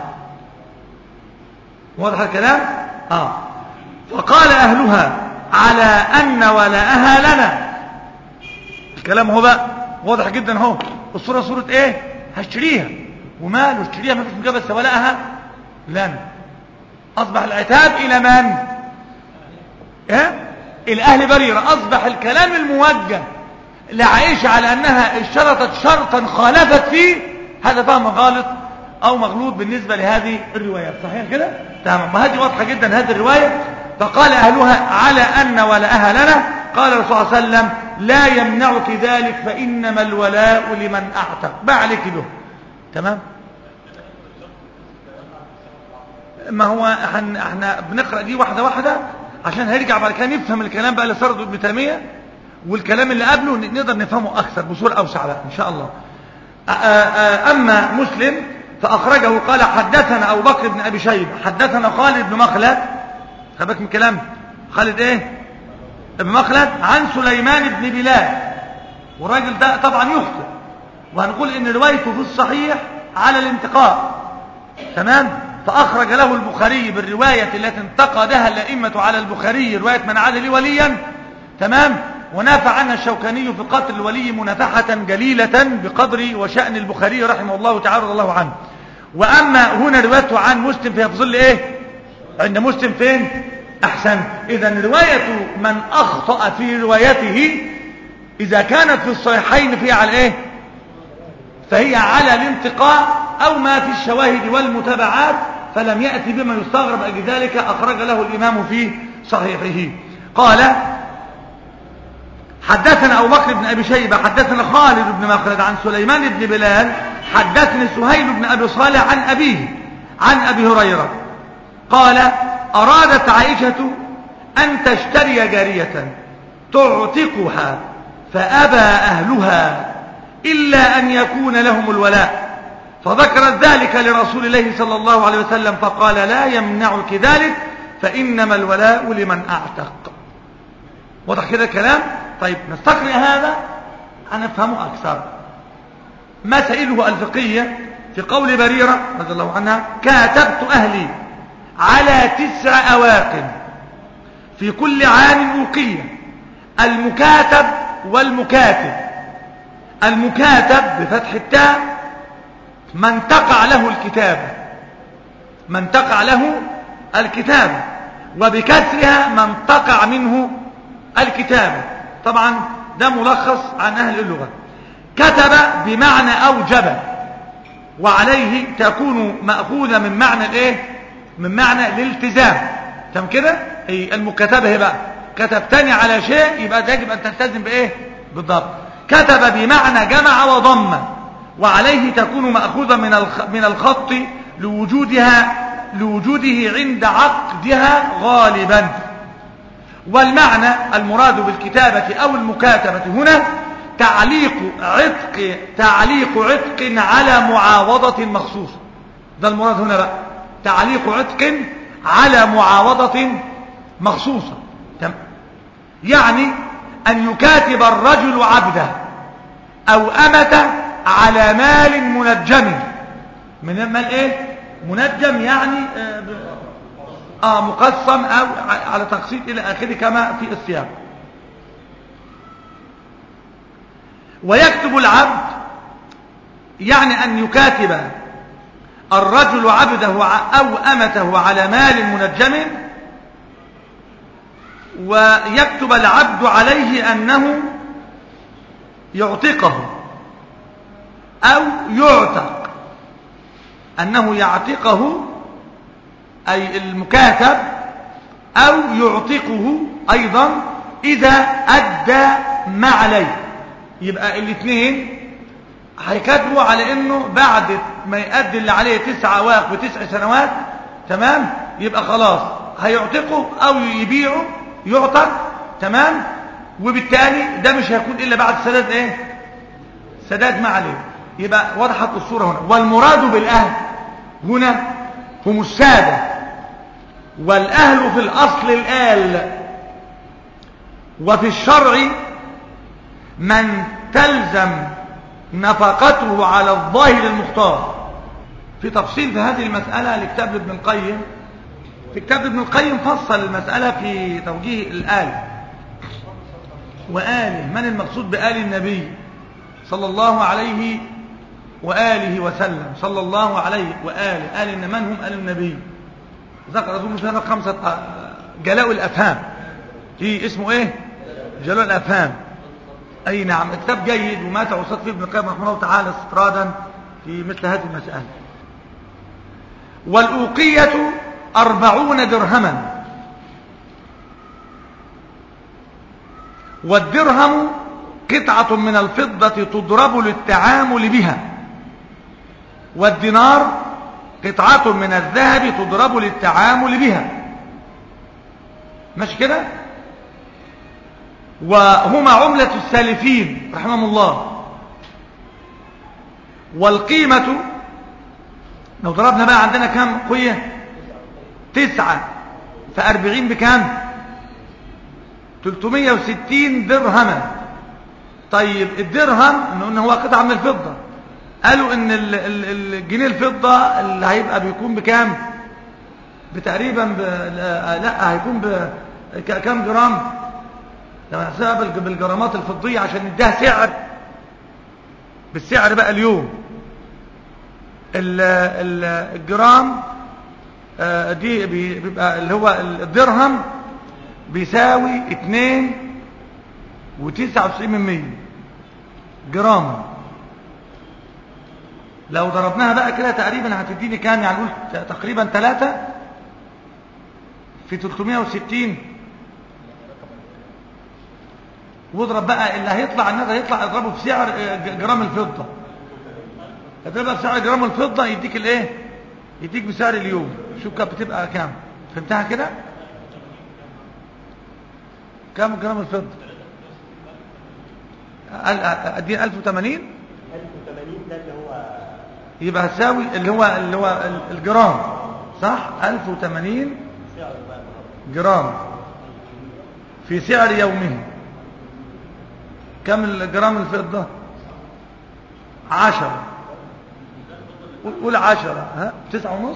واضح الكلام؟ آه فقال أهلها على أن ولاءها لنا الكلام هو بقى واضح جدا اهو الصورة صورة ايه هشتريها وماله اشتريها ما فيش مجابة بس ولاءها لنا أصبح العتاب إلى من إيه؟ إلى أهل بريرة أصبح الكلام الموجه لعائشة على أنها اشترطت شرطا خالفت فيه هذا فهم غالط أو مغلوط بالنسبة لهذه الروايات صحيح كده؟ تمام وهذه واضحة جدا هذه الرواية فقال أهلها على أن ولا أهلنا قال الرسول صلى الله عليه وسلم لا يمنعك ذلك فإنما الولاء لمن أعتق ما عليك له تمام ما هو احنا, احنا بنقرأ دي واحدة واحدة عشان هنرجع بعد كده نفهم الكلام بقى اللي سرده ابن تيمية والكلام اللي قبله نقدر نفهمه أكثر بصورة أوسع بقى إن شاء الله آآ آآ أما مسلم فأخرجه قال حدثنا أبو بكر بن أبي شيبة حدثنا خالد بن مخلد خبك من كلام خالد إيه ابن مخلد عن سليمان بن بلال والراجل ده طبعا يخطئ وهنقول ان روايته في الصحيح على الانتقاء تمام فأخرج له البخاري بالرواية التي انتقدها الأئمة على البخاري رواية من عاد لي وليا تمام ونافع عنها الشوكاني في قتل الولي منافحة جليلة بقدر وشأن البخاري رحمه الله تعالى رضي الله عنه وأما هنا روايته عن مسلم فهي في ظل إيه عند مسلم فين أحسن إذا رواية من أخطأ في روايته إذا كانت في الصحيحين فهي على إيه فهي على الانتقاء أو ما في الشواهد والمتابعات فلم يأتي بما يستغرب أجل ذلك أخرج له الإمام في صحيحه قال حدثنا أبو بكر بن أبي شيبة حدثنا خالد بن مخلد عن سليمان بن بلال حدثني سهيل بن أبي صالح عن أبيه عن أبي هريرة قال أرادت عائشة أن تشتري جارية تعتقها فأبى أهلها إلا أن يكون لهم الولاء فذكرت ذلك لرسول الله صلى الله عليه وسلم فقال لا يمنعك ذلك فإنما الولاء لمن أعتق واضح كده الكلام طيب نستقرئ هذا هنفهمه أكثر مسائله الفقهية في قول بريرة رضي الله عنها كاتبت أهلي على تسع أواق في كل عام أوقية المكاتب والمكاتب المكاتب بفتح التاء من تقع له الكتابة من تقع له الكتابة وبكسرها من تقع منه الكتابة طبعا ده ملخص عن أهل اللغة كتب بمعنى أوجب وعليه تكون مأخوذة من معنى الايه من معنى الالتزام تم كده اي المكاتبة هي بقى كتبتني على شيء يبقى يجب أن تلتزم بإيه بالضبط كتب بمعنى جمع وضم وعليه تكون مأخوذة من من الخط لوجودها لوجوده عند عقدها غالبا والمعنى المراد بالكتابة أو المكاتبة هنا تعليق عتق تعليق عتق على معاوضة مخصوصة ده المراد هنا بقى تعليق عتق على معاوضة مخصوصة يعني أن يكاتب الرجل عبده أو أمته على مال منجم من مال إيه منجم يعني آه, آه مقسم أو على تقسيط إلى آخره كما في السياق ويكتب العبد يعني أن يكاتب الرجل عبده أو أمته على مال منجم ويكتب العبد عليه أنه يعتقه أو يعتق أنه يعتقه أي المكاتب أو يعتقه أيضا إذا أدى ما عليه يبقى الاثنين هيكاتبوا على انه بعد ما يؤدي اللي عليه تسع اواق وتسع سنوات تمام يبقى خلاص هيعتقه او يبيعه يعتق تمام وبالتالي ده مش هيكون الا بعد سداد ايه سداد ما عليه يبقى وضحت الصوره هنا والمراد بالاهل هنا هم الساده والاهل في الاصل الال وفي الشرع من تلزم نفقته على الظاهر المختار في تفصيل في هذه المسألة لكتاب ابن القيم في كتاب ابن القيم فصل المسألة في توجيه الآل وآله من المقصود بآل النبي صلى الله عليه وآله وسلم صلى الله عليه وآله آل من هم آل النبي ذكر أظن في هذا خمسة جلاء الأفهام في اسمه ايه جلاء الأفهام أي نعم كتاب جيد وما توصلت فيه ابن القيم رحمه الله تعالى استطرادا في مثل هذه المسألة والأوقية أربعون درهما والدرهم قطعة من الفضة تضرب للتعامل بها والدينار قطعة من الذهب تضرب للتعامل بها مش كده وهما عملة السالفين رحمهم الله والقيمة لو ضربنا بقى عندنا كم قية تسعة فأربعين بكام 360 درهما طيب الدرهم ان هو قطعة من الفضة قالوا ان ال- ال- الجنيه الفضة اللي هيبقى بيكون بكام بتقريبا ب... لا لا، هيكون ب ك- كام جرام لما نحسبها بالج- بالجرامات الفضية عشان نديها سعر بالسعر بقى اليوم ال... ال... الجرام آه، دي بي- بيبقى اللي هو الدرهم بيساوي اتنين وتسعة وتسعين من مية جرام لو ضربناها بقى كده تقريبا هتديني كام يعني نقول ت- تقريبا ثلاثة في 360 واضرب بقى اللي هيطلع الناس هيطلع اضربه في سعر آه، ج- جرام الفضة اضربها في سعر جرام الفضة يديك الايه يديك بسعر اليوم شوف كانت بتبقى كام فهمتها كده كام جرام الفضة قال ادي 1080 1080 ده اللي هو يبقى هتساوي اللي هو اللي هو ال- الجرام صح 1080 سعر بقى جرام في سعر يومه كم الجرام الفضة عشرة قول عشرة ها تسعة ونص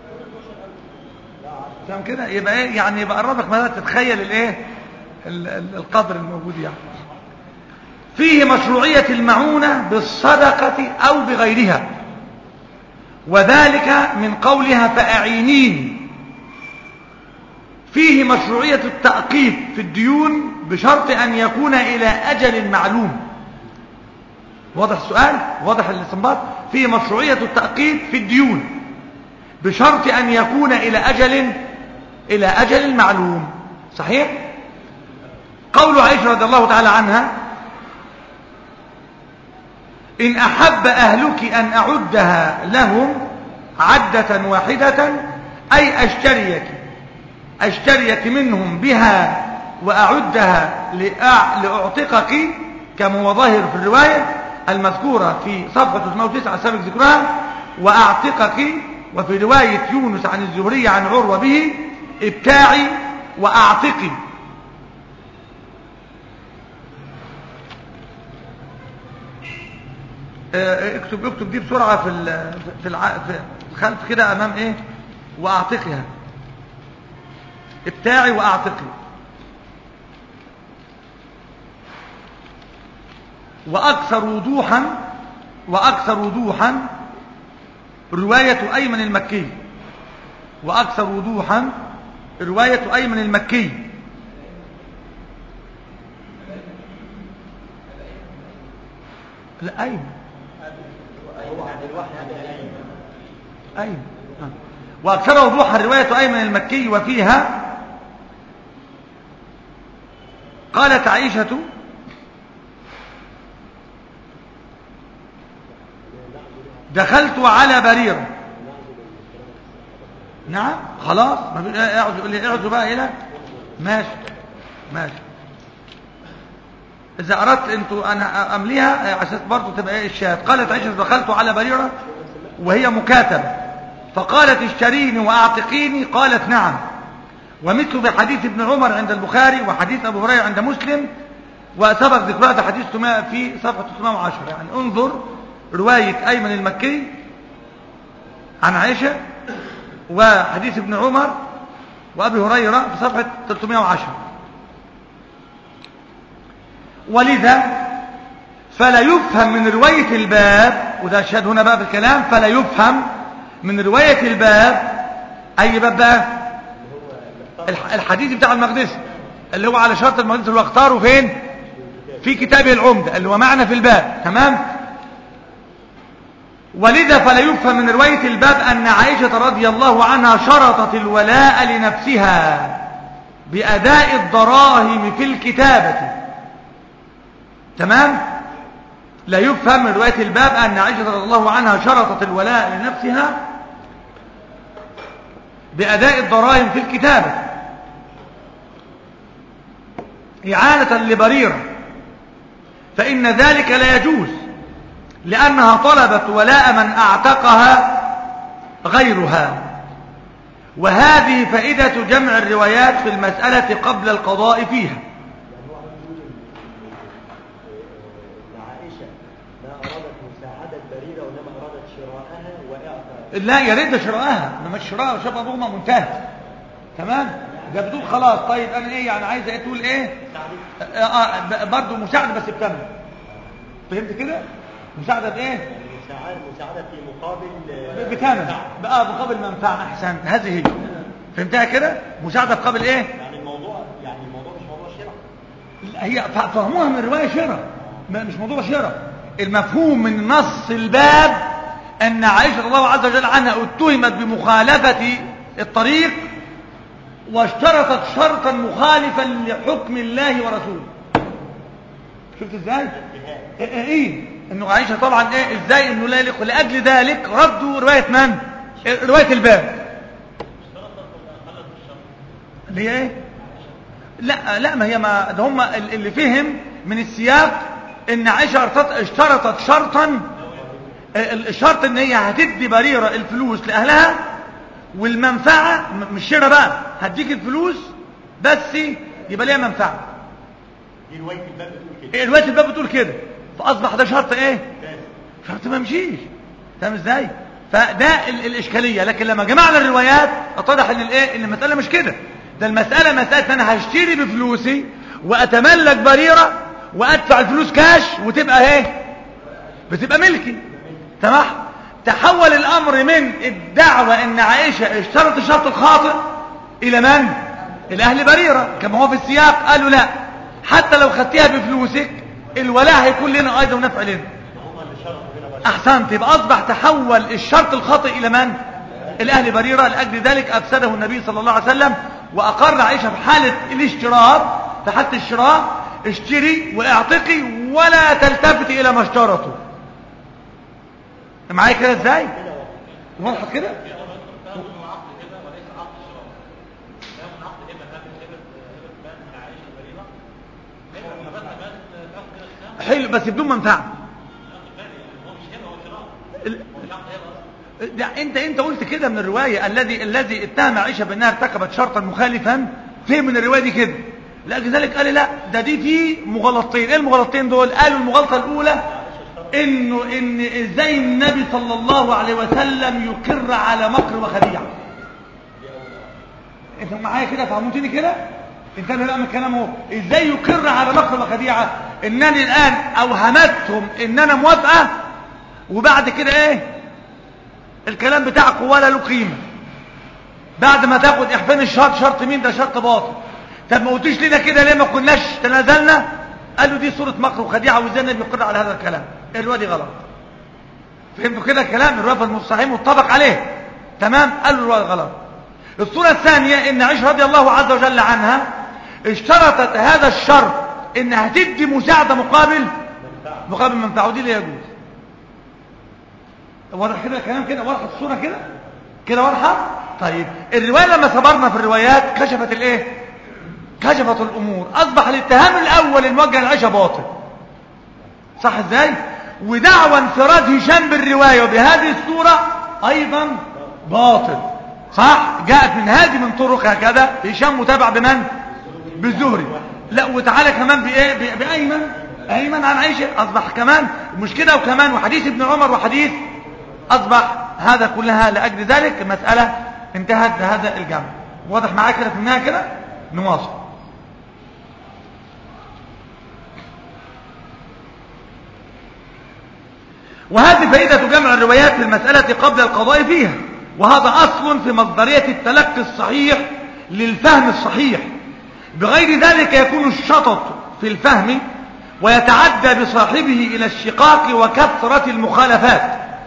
فاهم كده يبقى ايه يعني يبقى قربك ما تتخيل الايه ال- ال- القدر الموجود يعني فيه مشروعية المعونة بالصدقة أو بغيرها وذلك من قولها فأعينين فيه مشروعية التأقيت في الديون بشرط أن يكون إلى أجل معلوم واضح السؤال واضح الاستنباط فيه مشروعية التأقيت في الديون بشرط أن يكون إلى أجل إلى أجل معلوم صحيح قول عائشة رضي الله تعالى عنها إن أحب أهلك أن أعدها لهم عدة واحدة أي أشتريك أشتريك منهم بها وأعدها لأع- لأعتقك كما هو ظاهر في الرواية المذكورة في صفحة 309 سابق ذكرها وأعتقك وفي رواية يونس عن الزهري عن عروة به ابتاعي وأعتقي آه، اكتب اكتب دي بسرعة في ال- في الع... في الخلف كده امام ايه واعتقها ابتاعي واعتقي واكثر وضوحا واكثر وضوحا رواية ايمن المكي واكثر وضوحا رواية ايمن المكي لا ايمن أيمن آه. وأكثر وضوحا رواية أيمن المكي وفيها قالت عائشة دخلت على بريرة نعم خلاص ما في اقعد يقول لي اقعدوا بقى هنا ماشي ماشي إذا أردت أنتوا أنا أمليها عشان برضه تبقى إيه الشاهد قالت عائشة دخلت على بريرة وهي مكاتبة فقالت اشتريني وأعتقيني قالت نعم ومثل بحديث ابن عمر عند البخاري وحديث أبو هريرة عند مسلم وسبق ذكرها في حديث 300 في صفحة 310 يعني انظر رواية أيمن المكي عن عائشة وحديث ابن عمر وأبي هريرة في صفحة 310 ولذا فلا يفهم من رواية الباب وده الشاهد هنا بقى في الكلام فلا يفهم من رواية الباب أي باب بقى الح- الحديث بتاع المقدسي اللي هو على شرط المقدسي اللي هو اختاره فين في كتابه العمدة اللي هو معنا في الباب تمام ولذا فلا يفهم من رواية الباب أن عائشة رضي الله عنها شرطت الولاء لنفسها بأداء الدراهم في الكتابة تمام لا يفهم من رواية الباب أن عائشة رضي الله عنها شرطت الولاء لنفسها بأداء الدراهم في الكتابة إعانة لبريرة فإن ذلك لا يجوز لأنها طلبت ولاء من أعتقها غيرها وهذه فائدة جمع الروايات في المسألة قبل القضاء فيها يعني هو عايز يقول إن- إن عائشة ما أرادت مساعدة بريرة وإنما أرادت شراءها وإعطاء لا يا ريت شراءها انما الشراء شبه ضغمه منتهى تمام ده بتقول خلاص طيب انا ايه يعني عايزه ايه تقول ايه آه آه ب- برضه مساعده بس بتمن فهمت كده مساعده بايه مساعدة مساعدة في مقابل آه، ب- بتمن منفعة. بقى مقابل منفعه احسن هذه هي فهمتها كده مساعده مقابل ايه يعني الموضوع يعني الموضوع مش موضوع شراء لا، هي ف- فهموها من الروايه شراء ما- مش موضوع شراء المفهوم من نص الباب ان عائشه الله عز وجل عنها اتهمت بمخالفه الطريق واشترطت شرطا مخالفا لحكم الله ورسوله شفت ازاي ايه, إيه, إيه؟ انه عائشه طبعا ايه ازاي انه لا يليق لاجل ذلك ردوا روايه من إيه، روايه الباب اللي هي ايه لا لا ما هي ما ده هم اللي فهم من السياق ان عائشه ارتط- اشترطت شرطا ال- الشرط ان هي هتدي بريره الفلوس لاهلها والمنفعه م- مش شراء بقى هديك الفلوس بس يبقى ليها منفعه دي رواية الباب بتقول كده إيه الوقت الباب بتقول كده فاصبح ده شرط ايه لازم. شرط ما مشيش فاهم ازاي فده ال الاشكاليه لكن لما جمعنا الروايات اتضح ان الايه ان المساله مش كده ده المساله مساله ان انا هشتري بفلوسي واتملك بريره وادفع الفلوس كاش وتبقى ايه بتبقى ملكي تمام تحول الامر من الدعوه ان عائشه اشترط الشرط الخاطئ الى من الى اهل بريره كما هو في السياق قالوا لا حتى لو خدتها بفلوسك الولاء هيكون لنا ايضا ونفع لنا هم اللي شرطوا هنا بقى احسنت يبقى اصبح تحول الشرط الخاطئ الى من الاهل بريره لاجل ذلك افسده النبي صلى الله عليه وسلم واقر عائشه في حاله الاشتراط في حاله الشراء اشتري واعتقي ولا تلتفت الى ما اشترطوا معايا كده ازاي واضحه كده حلو بس بدون منفعه ال- ده انت انت قلت كده من الروايه الذي الذي اتهم عائشه بانها ارتكبت شرطا مخالفا فهم من الروايه دي كده لاجل ذلك قال لا ده دي في مغالطتين ايه المغالطتين دول قالوا المغالطه الاولى انه ان ازاي النبي صلى الله عليه وسلم يقر على مكر وخديعه انت معايا كده فهمتني كده انت انا من كلام اهو ازاي يقر على مكر وخديعه انني الان اوهمتهم ان انا موافقه وبعد كده ايه الكلام بتاعك ولا له قيمه بعد ما تاخد احفان الشرط شرط مين ده شرط باطل طب ما قلتوش لنا كده ليه ما كناش تنازلنا قالوا دي صوره مكر وخديعه وازاي النبي يقر على هذا الكلام الروايه دي غلط فهمتوا كده الكلام الروايه المصححين متفق عليه تمام قالوا الروايه غلط الصورة الثانية ان عائشة رضي الله عز وجل عنها اشترطت هذا الشرط انها تدي مساعدة مقابل مقابل منفعة ودي لا يجوز واضح كده الكلام كده واضحة الصورة كده كده واضحة طيب الرواية لما صبرنا في الروايات كشفت الايه كشفت الامور اصبح الاتهام الاول الموجه لعائشة باطل صح ازاي ودعوى انفراد هشام بالرواية وبهذه الصورة ايضا باطل صح جاءت من هذه من طرق هكذا هشام متابع بمن بالزهري لا وتعالى كمان بايه ب- بايمن ايمن عن عائشه اصبح كمان مش كده وكمان وحديث ابن عمر وحديث اصبح هذا كلها لاجل ذلك المساله انتهت بهذا الجمع واضح معاك كده في النهايه كده نواصل وهذه فائدة جمع الروايات في المسألة قبل القضاء فيها وهذا أصل في مصدرية التلقي الصحيح للفهم الصحيح بغير ذلك يكون الشطط في الفهم ويتعدى بصاحبه إلى الشقاق وكثرة المخالفات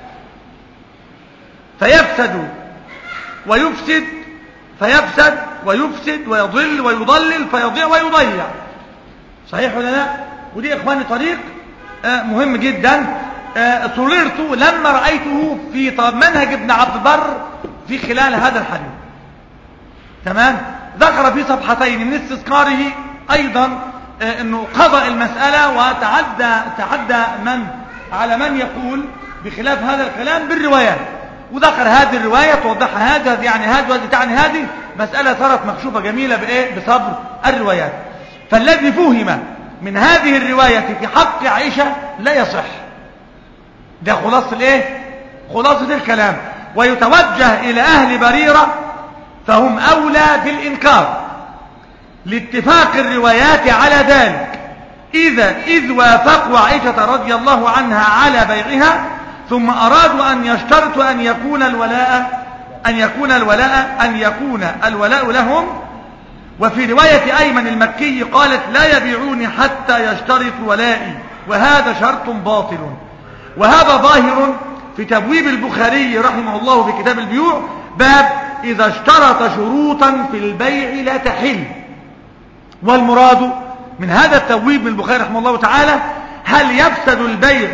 فيفسد ويفسد فيفسد ويفسد ويضل ويضلل فيضيع ويضيع صحيح ولا لا ودي اخواني طريق آه مهم جدا آه سررت لما رأيته في طب منهج ابن عبد البر في خلال هذا الحديث تمام ذكر في صفحتين من استذكاره ايضا آه انه قضى المسألة وتعدى تعدى من على من يقول بخلاف هذا الكلام بالروايات وذكر هذه الرواية توضحها هذا يعني هذا وهذه تعني هذه مسألة صارت مكشوفة جميلة بإيه بصبر الروايات فالذي فهم من هذه الرواية في حق عائشة لا يصح ده خلاصة الايه خلاصة الكلام ويتوجه إلى أهل بريرة فهم أولى بالإنكار لاتفاق الروايات على ذلك إذا إذ وافقوا عائشة رضي الله عنها على بيعها ثم أرادوا أن يشترطوا أن يكون الولاء أن يكون الولاء أن يكون الولاء لهم وفي رواية أيمن المكي قالت لا يبيعوني حتى يشترط ولائي وهذا شرط باطل وهذا ظاهر في تبويب البخاري رحمه الله في كتاب البيوع باب إذا اشترط شروطا في البيع لا تحل والمراد من هذا التبويب من البخاري رحمه الله تعالى هل يفسد البيع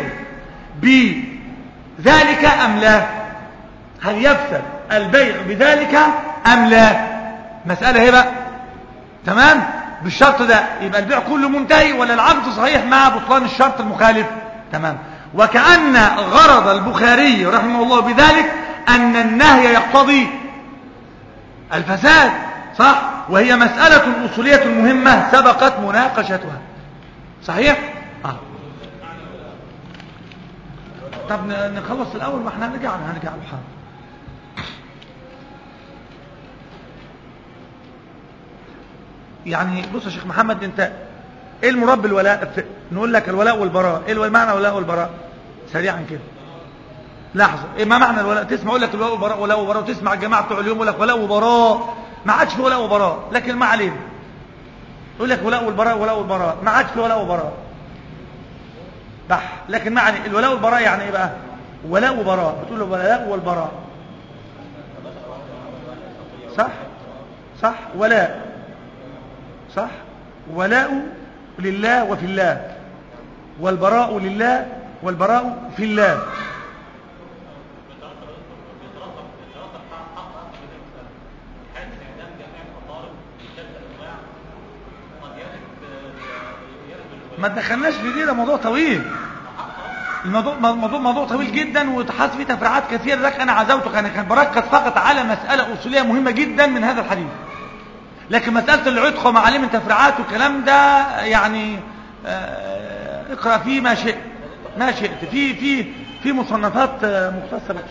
بذلك أم لا هل يفسد البيع بذلك أم لا مسألة هي بقى تمام بالشرط ده يبقى البيع كله منتهي ولا العقد صحيح مع بطلان الشرط المخالف تمام وكأن غرض البخاري رحمه الله بذلك أن النهي يقتضي الفساد صح وهي مسألة أصولية مهمة سبقت مناقشتها صحيح آه. طب نخلص الأول ما احنا هنرجع هنرجع له حاضر يعني بص يا شيخ محمد انت ايه المراد بالولاء نقول لك الولاء والبراء ايه معنى الولاء والبراء سريعا كده لحظه ايه ما معنى الولاء تسمع يقول لك الولاء والبراء ولاء وبراء وتسمع الجماعه بتوع اليوم يقول لك ولاء وبراء ما عادش في ولاء وبراء لكن ما علينا يقول لك ولاء والبراء ولاء والبراء ما عادش في ولاء وبراء صح لكن معنى الولاء والبراء يعني ايه بقى ولاء وبراء بتقول له ولاء والبراء صح صح ولاء صح ولاء لله وفي الله والبراء لله والبراء في الله ما دخلناش في دي ده موضوع طويل الموضوع موضوع موضوع طويل جدا وتحس فيه تفريعات كثيره لذلك انا عزوته كان كان بركز فقط على مساله اصوليه مهمه جدا من هذا الحديث لكن مساله العتق ومعالم التفريعات والكلام ده يعني آه اقرا فيه ما شئت ما شئت في في في مصنفات آه مختصره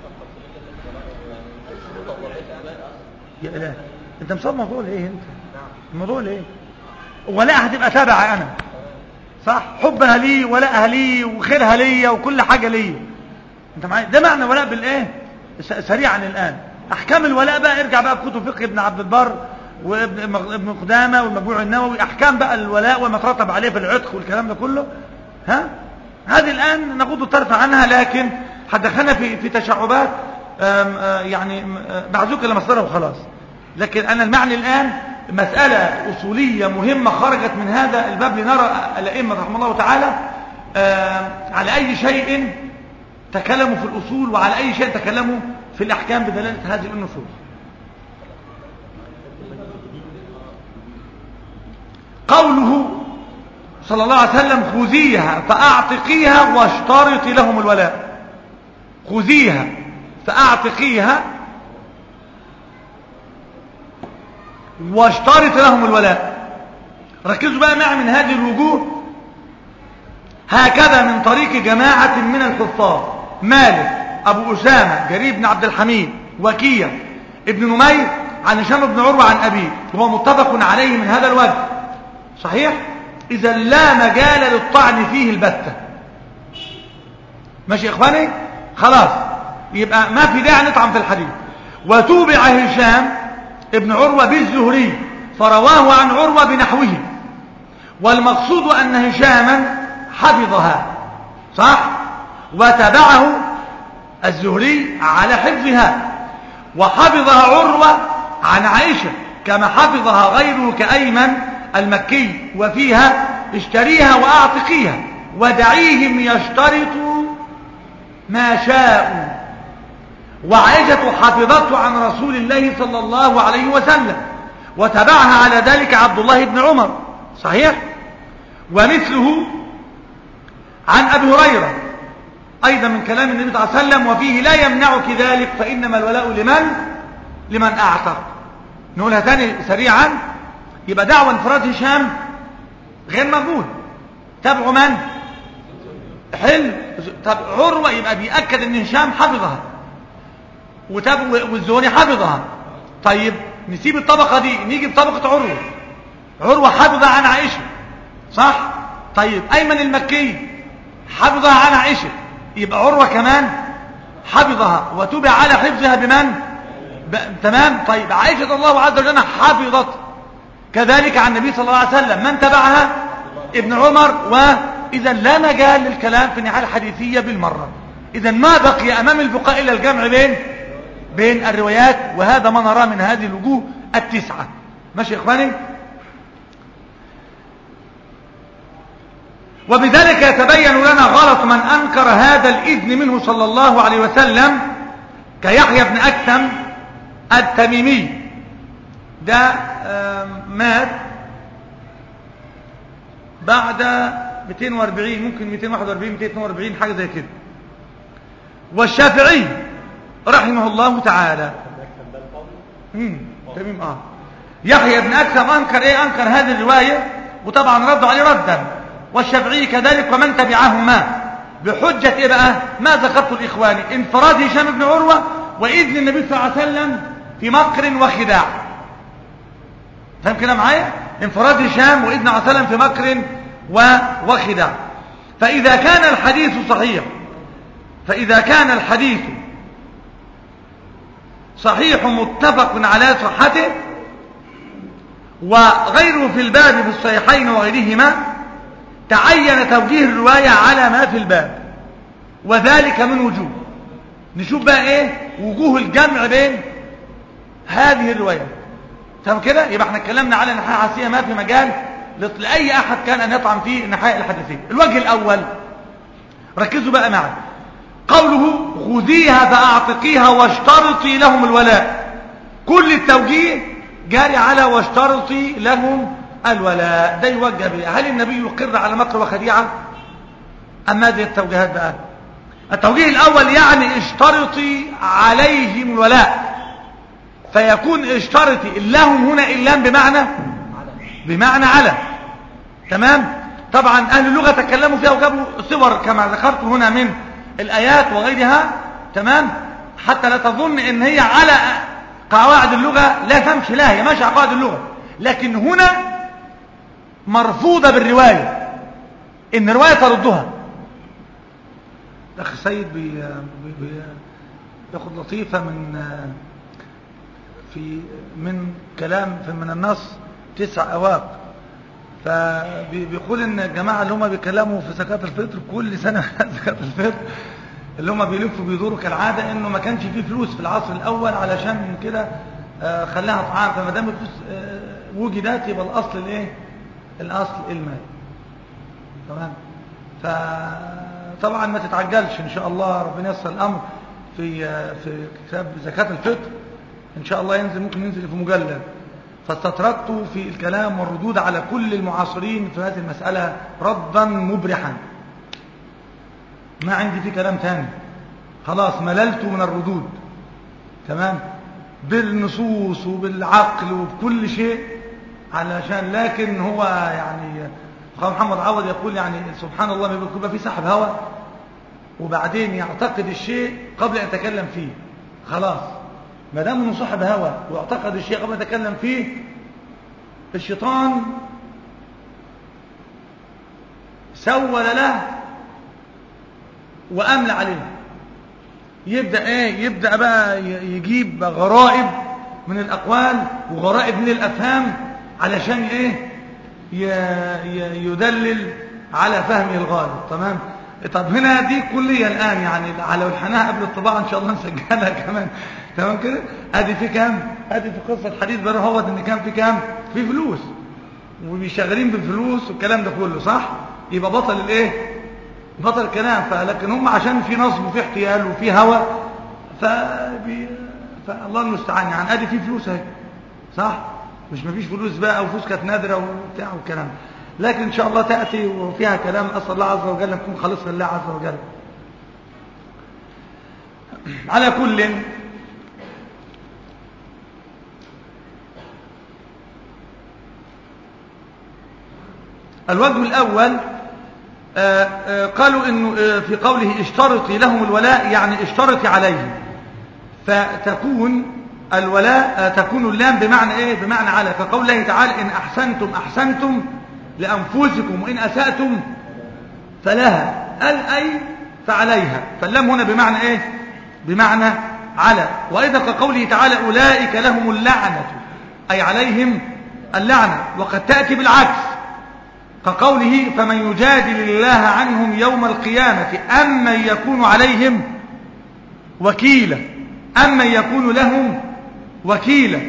يا اله انت مصاب موضوع ليه انت الموضوع ليه ولا هتبقى تابع انا صح حبها لي ولاءها لي وخيرها لي وكل حاجة لي انت معايا ده معنى ولاء بالايه سريعا الان احكام الولاء بقى ارجع بقى في كتب فقه ابن عبد البر وابن قدامه والمجموع النووي احكام بقى الولاء وما ترتب عليه في العتق والكلام ده كله ها هذه الان نغض الطرف عنها لكن هتدخلنا في في تشعبات آم آم يعني بعزوك لمصدرها وخلاص لكن انا المعني الان مسألة أصولية مهمة خرجت من هذا الباب لنرى الأئمة رحمه الله تعالى على أي شيء تكلموا في الأصول وعلى أي شيء تكلموا في الأحكام بدلالة هذه النصوص قوله صلى الله عليه وسلم خذيها فأعتقيها واشترطي لهم الولاء خذيها فأعتقيها واشترط لهم الولاء ركزوا بقى معي من هذه الوجوه هكذا من طريق جماعة من الحفاظ مالك أبو أسامة جرير بن عبد الحميد وكيع ابن نمير عن هشام بن عروة عن أبيه وهو متفق عليه من هذا الوجه صحيح إذا لا مجال للطعن فيه البتة ماشي يا إخواني خلاص يبقى ما في داعي نطعن في الحديث وتوبع هشام ابن عروة بالزهري فرواه عن عروة بنحوه والمقصود أن هشاما حفظها صح وتبعه الزهري على حفظها وحفظها عروة عن عائشة كما حفظها غيره كأيمن المكي وفيها اشتريها وأعتقيها ودعيهم يشترطوا ما شاءوا وعائشة حفظته عن رسول الله صلى الله عليه وسلم وتبعها على ذلك عبد الله بن عمر صحيح ومثله عن أبي هريرة أيضا من كلام النبي صلى الله عليه وسلم وفيه لا يمنعك ذلك فإنما الولاء لمن لمن أعتق نقولها تاني سريعا يبقى دعوة انفراد هشام غير مقبول تبعوا من حلو طب عروة يبقى بيأكد ان هشام حفظها وتاب والزهري حفظها طيب نسيب الطبقة دي نيجي بطبقة عروة عروة حفظها عن عائشة صح طيب أيمن المكي حفظها عن عائشة يبقى عروة كمان حفظها وتبع على حفظها بمن ب... تمام طيب عائشة الله عز وجل حفظت كذلك عن النبي صلى الله عليه وسلم من تبعها ابن عمر وإذا لا مجال للكلام في النهاية الحديثية بالمرة إذا ما بقي أمام البقاء إلا الجمع بين بين الروايات وهذا ما نراه من هذه الوجوه التسعة ماشي يا إخواني وبذلك يتبين لنا غلط من أنكر هذا الإذن منه صلى الله عليه وسلم كيحيى بن أكثم التميمي ده مات بعد 240 ممكن 241 242 حاجة زي كده والشافعي رحمه الله تعالى امم تميم اه يحيى بن أكثم أنكر إيه أنكر هذه الرواية وطبعا ردوا عليه ردا والشافعي كذلك ومن تبعهما بحجة إيه بقى ما ذكرت الإخوان انفراد هشام بن عروة وإذن النبي صلى الله عليه وسلم في مكر وخداع فاهم كده معايا انفراد هشام وإذن عليه وسلم في مكر وخداع فإذا كان الحديث صحيح فإذا كان الحديث صحيح متفق على صحته وغيره في الباب في الصحيحين وغيرهما تعين توجيه الرواية على ما في الباب وذلك من وجوه نشوف بقى ايه وجوه الجمع بين هذه الروايات تمام كده يبقى احنا اتكلمنا على الناحيه الحاسيه ما في مجال لاي احد كان ان يطعن في الناحيه الحديثيه الوجه الاول ركزوا بقى معي قوله خذيها فاعتقيها واشترطي لهم الولاء كل التوجيه جاري على واشترطي لهم الولاء ده يوجه به هل النبي يقر على مكر وخديعه ام هذه التوجيهات بقى التوجيه الاول يعني اشترطي عليهم الولاء فيكون اشترطي اللهم هنا اللام بمعنى بمعنى على تمام طبعا اهل اللغه تكلموا فيها وجابوا صور كما ذكرت هنا من الايات وغيرها تمام حتى لا تظن ان هي على قواعد اللغه لا تمشي لا هي ماشيه على قواعد اللغه لكن هنا مرفوضه بالروايه ان الروايه تردها الاخ سيد بي بي بي ياخذ لطيفه من في من كلام في من النص تسع أواق فبيقول ان الجماعة اللي هم بيكلموا في زكاة الفطر كل سنة زكاة الفطر اللي هم بيلفوا بيدوروا كالعادة انه ما كانش فيه فلوس في العصر الاول علشان كده خلاها طعام فما دام الفلوس وجدت يبقى الاصل الايه الاصل المال تمام فطبعا ما تتعجلش ان شاء الله ربنا ييسر الامر في في كتاب زكاة الفطر ان شاء الله ينزل ممكن ينزل في مجلد فاستطردت في الكلام والردود على كل المعاصرين في هذه المسألة ردا مبرحا ما عندي في كلام تاني خلاص مللت من الردود تمام بالنصوص وبالعقل وبكل شيء علشان لكن هو يعني اخويا محمد عوض يقول يعني سبحان الله بيبقى في سحب هوا وبعدين يعتقد الشيء قبل ان يتكلم فيه خلاص ما دام انه صاحب هوى واعتقد الشيء قبل ان يتكلم فيه الشيطان سول له واملى عليه يبدا ايه يبدا بقى يجيب غرائب من الاقوال وغرائب من الافهام علشان ايه ي- ي- يدلل على فهمه الغالب تمام طب هنا دي كلية الآن يعني على الحناها قبل الطباعة إن شاء الله نسجلها كمان تمام كده ادي في كام ادي في قصة حديث بره هو ان كان في كام في فلوس وبيشغلين بالفلوس والكلام ده كله صح يبقى بطل الايه بطل الكلام فلكن هم عشان في نصب وفي احتيال وفي هوى فبي... فالله المستعان يعني ادي في فلوس اهي صح مش مفيش فلوس بقى وفلوس كانت نادره وبتاع والكلام لكن ان شاء الله تاتي وفيها كلام اسال الله عز وجل ان تكون خالصه لله عز وجل على كل الوجه الأول آه، آه، قالوا إنه آه، في قوله اشترطي لهم الولاء يعني اشترطي عليهم فتكون الولاء آه، تكون اللام بمعنى ايه بمعنى على كقول الله تعالى إن أحسنتم أحسنتم لأنفسكم وإن أسأتم فلها قال أي فعليها فاللام هنا بمعنى ايه بمعنى على وإذا كقوله تعالى أولئك لهم اللعنة أي عليهم اللعنة وقد تأتي بالعكس كقوله فمن يجادل الله عنهم يوم القيامة أمن يكون عليهم وكيلا أمن يكون لهم وكيلا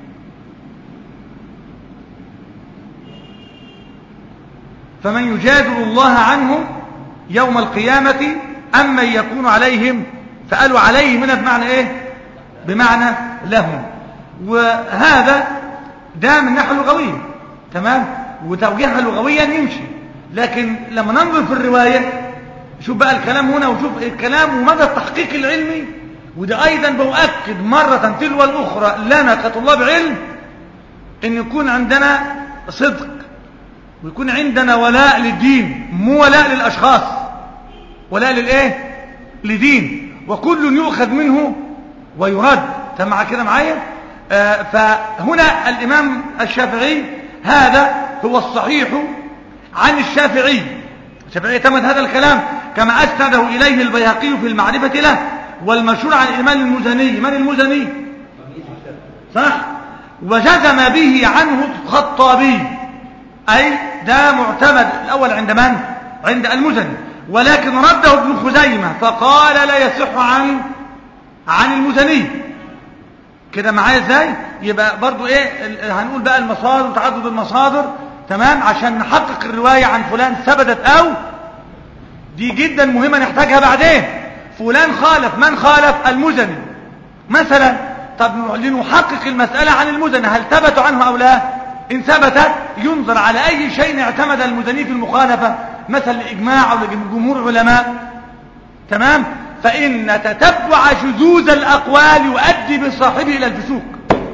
فمن يجادل الله عنهم يوم القيامة أمن يكون عليهم فقالوا عليهم هنا بمعنى إيه بمعنى لهم وهذا ده من ناحية لغوية تمام وتوجيهها لغويا يمشي لكن لما ننظر في الرواية شوف بقى الكلام هنا وشوف الكلام ومدى التحقيق العلمي وده أيضا بأؤكد مرة تلو الأخرى لنا كطلاب علم أن يكون عندنا صدق ويكون عندنا ولاء للدين مو ولاء للأشخاص ولاء للإيه لدين وكل يؤخذ منه ويرد تمام كده معايا آه فهنا الإمام الشافعي هذا هو الصحيح عن الشافعي الشافعي اعتمد هذا الكلام كما أسنده إليه البيهقي في المعرفة له والمشهور عن الإمام المزني من المزني صح وجزم به عنه الخطابي أي ده معتمد الأول عند من عند المزني ولكن رده ابن خزيمة فقال لا يصح عن عن المزني كده معايا ازاي يبقى برضو ايه هنقول بقى المصادر وتعدد المصادر تمام عشان نحقق الرواية عن فلان ثبتت او دي جدا مهمة نحتاجها بعدين فلان خالف من خالف المزني مثلا طب لنحقق المسألة عن المزني هل ثبتوا عنه او لا ان ثبتت ينظر على اي شيء اعتمد المزني في المخالفة مثلا لإجماع او لجمهور علماء تمام فإن تتبع شذوذ الأقوال يؤدي بصاحبه إلى الفسوق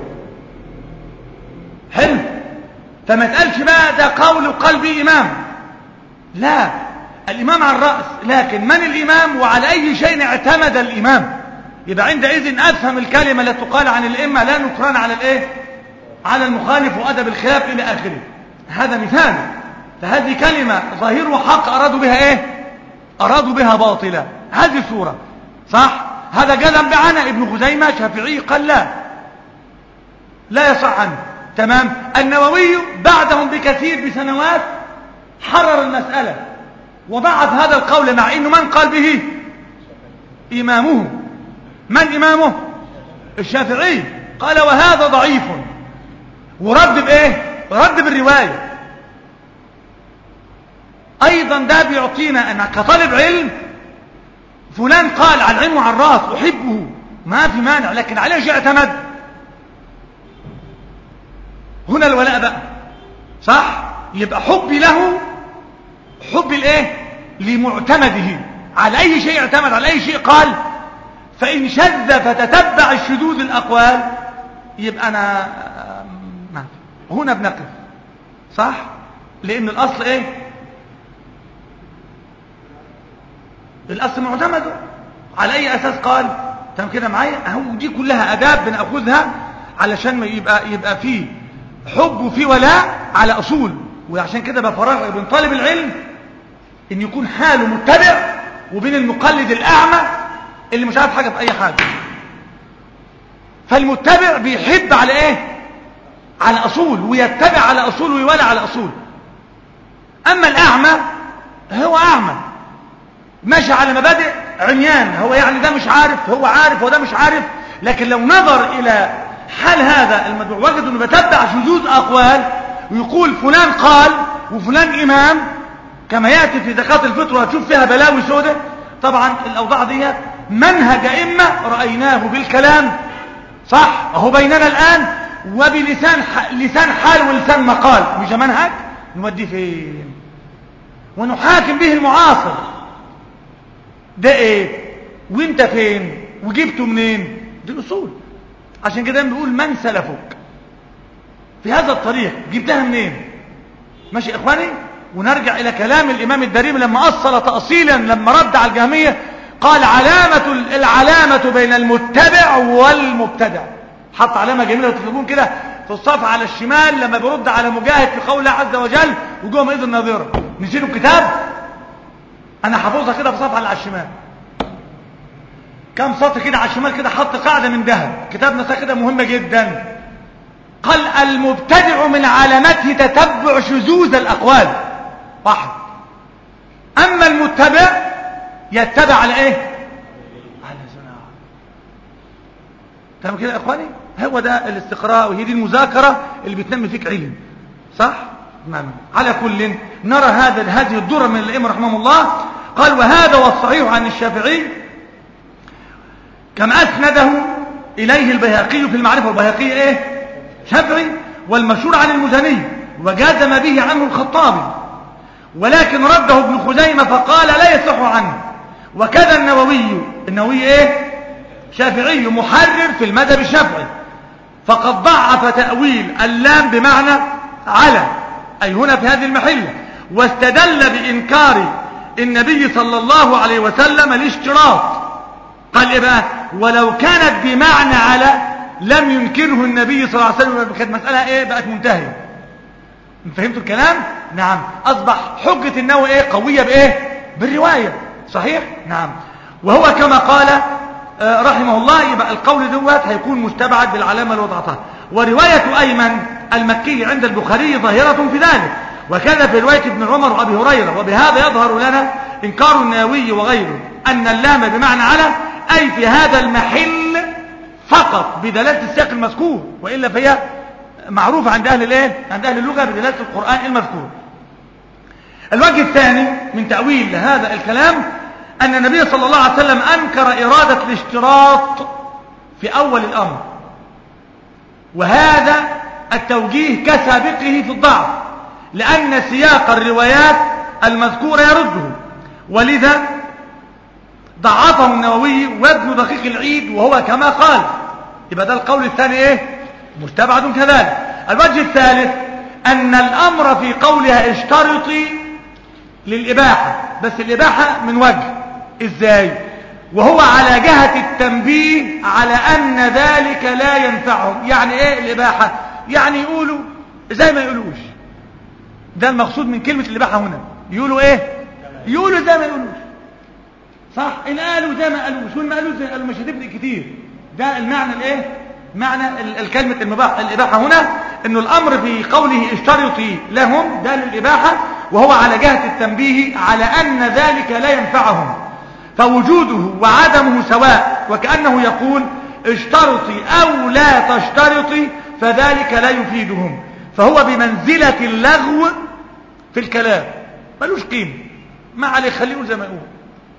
حلو فما تقالش بقى ده قول قلبي إمام لا الإمام على الرأس لكن من الإمام وعلى أي شيء اعتمد الإمام يبقى عندئذ أفهم الكلمة التي تقال عن الإمة لا نكران على الإيه على المخالف وأدب الخلاف إلى آخره هذا مثال فهذه كلمة ظاهر وحق أرادوا بها إيه أرادوا بها باطلا هذه صورة صح هذا جزم بعنا ابن خزيمة شافعي قال لا لا يصح عنه تمام النووي بعدهم بكثير بسنوات حرر المسألة وضعف هذا القول مع انه من قال به امامه من امامه الشافعي قال وهذا ضعيف ورد بايه رد بالرواية ايضا ده بيعطينا انا كطالب علم فلان قال على العلم وعلى الراس احبه ما في مانع لكن عليه شيء اعتمد هنا الولاء بقى صح يبقى حبي له حبي الايه لمعتمده على اي شيء اعتمد على اي شيء قال فان شذ فتتبع الشذوذ الاقوال يبقى انا ما هنا بنقف صح لان الاصل ايه الاصل معتمده على اي اساس قال تمام كده معايا اهو دي كلها اداب بناخذها علشان ما يبقى يبقى فيه حب وفيه ولاء على اصول وعشان كده بفرق بين طالب العلم ان يكون حاله متبع وبين المقلد الاعمى اللي مش عارف حاجه في اي حاجه فالمتبع بيحب على ايه على اصول ويتبع على اصول ويولى على اصول أما الأعمى هو أعمى ماشي على مبادئ عميان هو يعني ده مش عارف هو عارف وده مش عارف لكن لو نظر إلى حال هذا المدعو وجد أنه بتبع شذوذ أقوال ويقول فلان قال وفلان إمام كما يأتي في زكاة الفطر وهتشوف فيها بلاوي سودة طبعا الأوضاع دي منهج أئمة رأيناه بالكلام صح أهو بيننا الآن وبلسان ح... لسان حال ولسان مقال مش منهج نوديه فين ونحاكم به المعاصر ده ايه وانت فين وجبته منين دي الاصول عشان كده بيقول من سلفك في هذا الطريق جبتها منين ماشي اخواني ونرجع الى كلام الامام الدريم لما اصل تاصيلا لما رد على الجهميه قال علامه العلامه بين المتبع والمبتدع حط علامه جميله وتكتبون كده في الصفحه على الشمال لما بيرد على مجاهد في قوله عز وجل وجوه ايد الناظره نسيتوا الكتاب انا حافظها كده في الصفحه اللي على الشمال كم سطر كده على الشمال كده حط قاعده من ذهب كتاب نساء كده مهمه جدا قال المبتدع من علامته تتبع شذوذ الاقوال واحد اما المتبع يتبع على ايه على سنة تمام كده يا اخواني هو ده الاستقراء وهي دي المذاكره اللي بتنمي فيك علم صح نعم على كل نرى هذا هذه الدرة من الائمه رحمهم الله قال وهذا والصحيح عن الشافعي كما اسنده اليه البيهقي في المعرفه والبيهقي ايه شافعي والمشهور عن المزني وجازم به عنه الخطابي ولكن رده ابن خزيمة فقال لا يصح عنه وكذا النووي النووي ايه شافعي محرر في المذهب الشافعي فقد ضعف تأويل اللام بمعنى على أي هنا في هذه المحلة واستدل بإنكار النبي صلى الله عليه وسلم الاشتراط قال إيه بقى ولو كانت بمعنى على لم ينكره النبي صلى الله عليه وسلم كانت مسألة ايه بقت منتهية فهمتوا الكلام نعم اصبح حجة النووي ايه قوية بايه بالرواية صحيح نعم وهو كما قال آه رحمه الله يبقى القول دوت هيكون مستبعد بالعلامة اللي وضعتها ورواية ايمن المكي عند البخاري ظاهرة في ذلك وكذا في رواية ابن عمر وابي هريرة وبهذا يظهر لنا انكار النووي وغيره ان اللام بمعنى على اي في هذا المحل فقط بدلالة السياق المذكور وإلا فهي معروفة عند أهل الايه عند أهل اللغة بدلالة القرآن المذكور الوجه الثاني من تأويل هذا الكلام أن النبي صلى الله عليه وسلم أنكر إرادة الاشتراط في أول الأمر وهذا التوجيه كسابقه في الضعف لأن سياق الروايات المذكورة يرده ولذا ضعفه النووي وابن دقيق العيد وهو كما قال يبقى ده القول الثاني ايه مستبعد كذلك الوجه الثالث ان الامر في قولها اشترطي للاباحه بس الاباحه من وجه ازاي وهو على جهه التنبيه على ان ذلك لا ينفعهم يعني ايه الاباحه يعني يقولوا زي ما يقولوش ده المقصود من كلمه الاباحه هنا يقولوا ايه يقولوا زي ما يقولوش صح ان قالوا زي ما قالوش وان ما قالوش زي ما قالوا مش هتفرق كتير ده المعنى الايه معنى الكلمة المباح الإباحة هنا انه الأمر في قوله اشترطي لهم ده للإباحة وهو على جهة التنبيه على أن ذلك لا ينفعهم فوجوده وعدمه سواء وكأنه يقول اشترطي أو لا تشترطي فذلك لا يفيدهم فهو بمنزلة اللغو في الكلام ملوش قيمة ما عليه خليه يقول زي ما يقول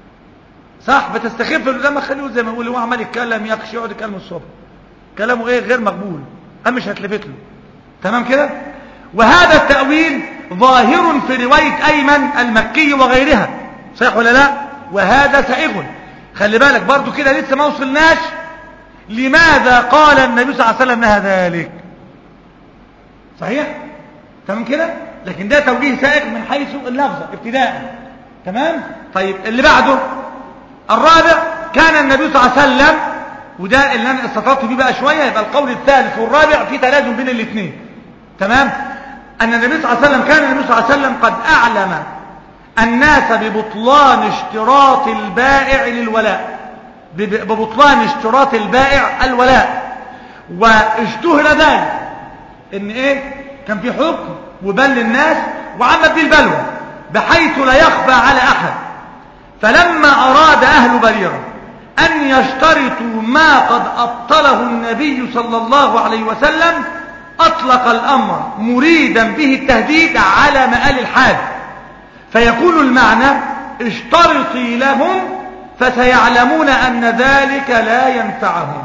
صح بتستخف له لما خليه زي ما يقول هو عمال يتكلم يكش يقعد يتكلم الصبح كلامه ايه غير مقبول أم مش هتلفت له تمام كده وهذا التأويل ظاهر في رواية أيمن المكي وغيرها صحيح ولا لا وهذا سائغ خلي بالك برضو كده لسه ما وصلناش لماذا قال النبي صلى الله عليه وسلم لها ذلك صحيح تمام كده لكن ده توجيه سائغ من حيث اللفظة ابتداء تمام طيب اللي بعده الرابع كان النبي صلى الله عليه وسلم وده اللي انا استطرت بيه بقى شويه يبقى القول الثالث والرابع في تلازم بين الاثنين تمام ان النبي صلى الله عليه وسلم كان النبي صلى الله عليه وسلم قد اعلم الناس ببطلان اشتراط البائع للولاء ببطلان اشتراط البائع الولاء واشتهر ذلك ان ايه كان في حكم وبل للناس وعمت به البلوى بحيث لا يخفى على أحد فلما أراد أهل بريرة أن يشترطوا ما قد أبطله النبي صلى الله عليه وسلم أطلق الأمر مريدا به التهديد على مآل الحال فيكون المعنى اشترطي لهم فسيعلمون أن ذلك لا ينفعهم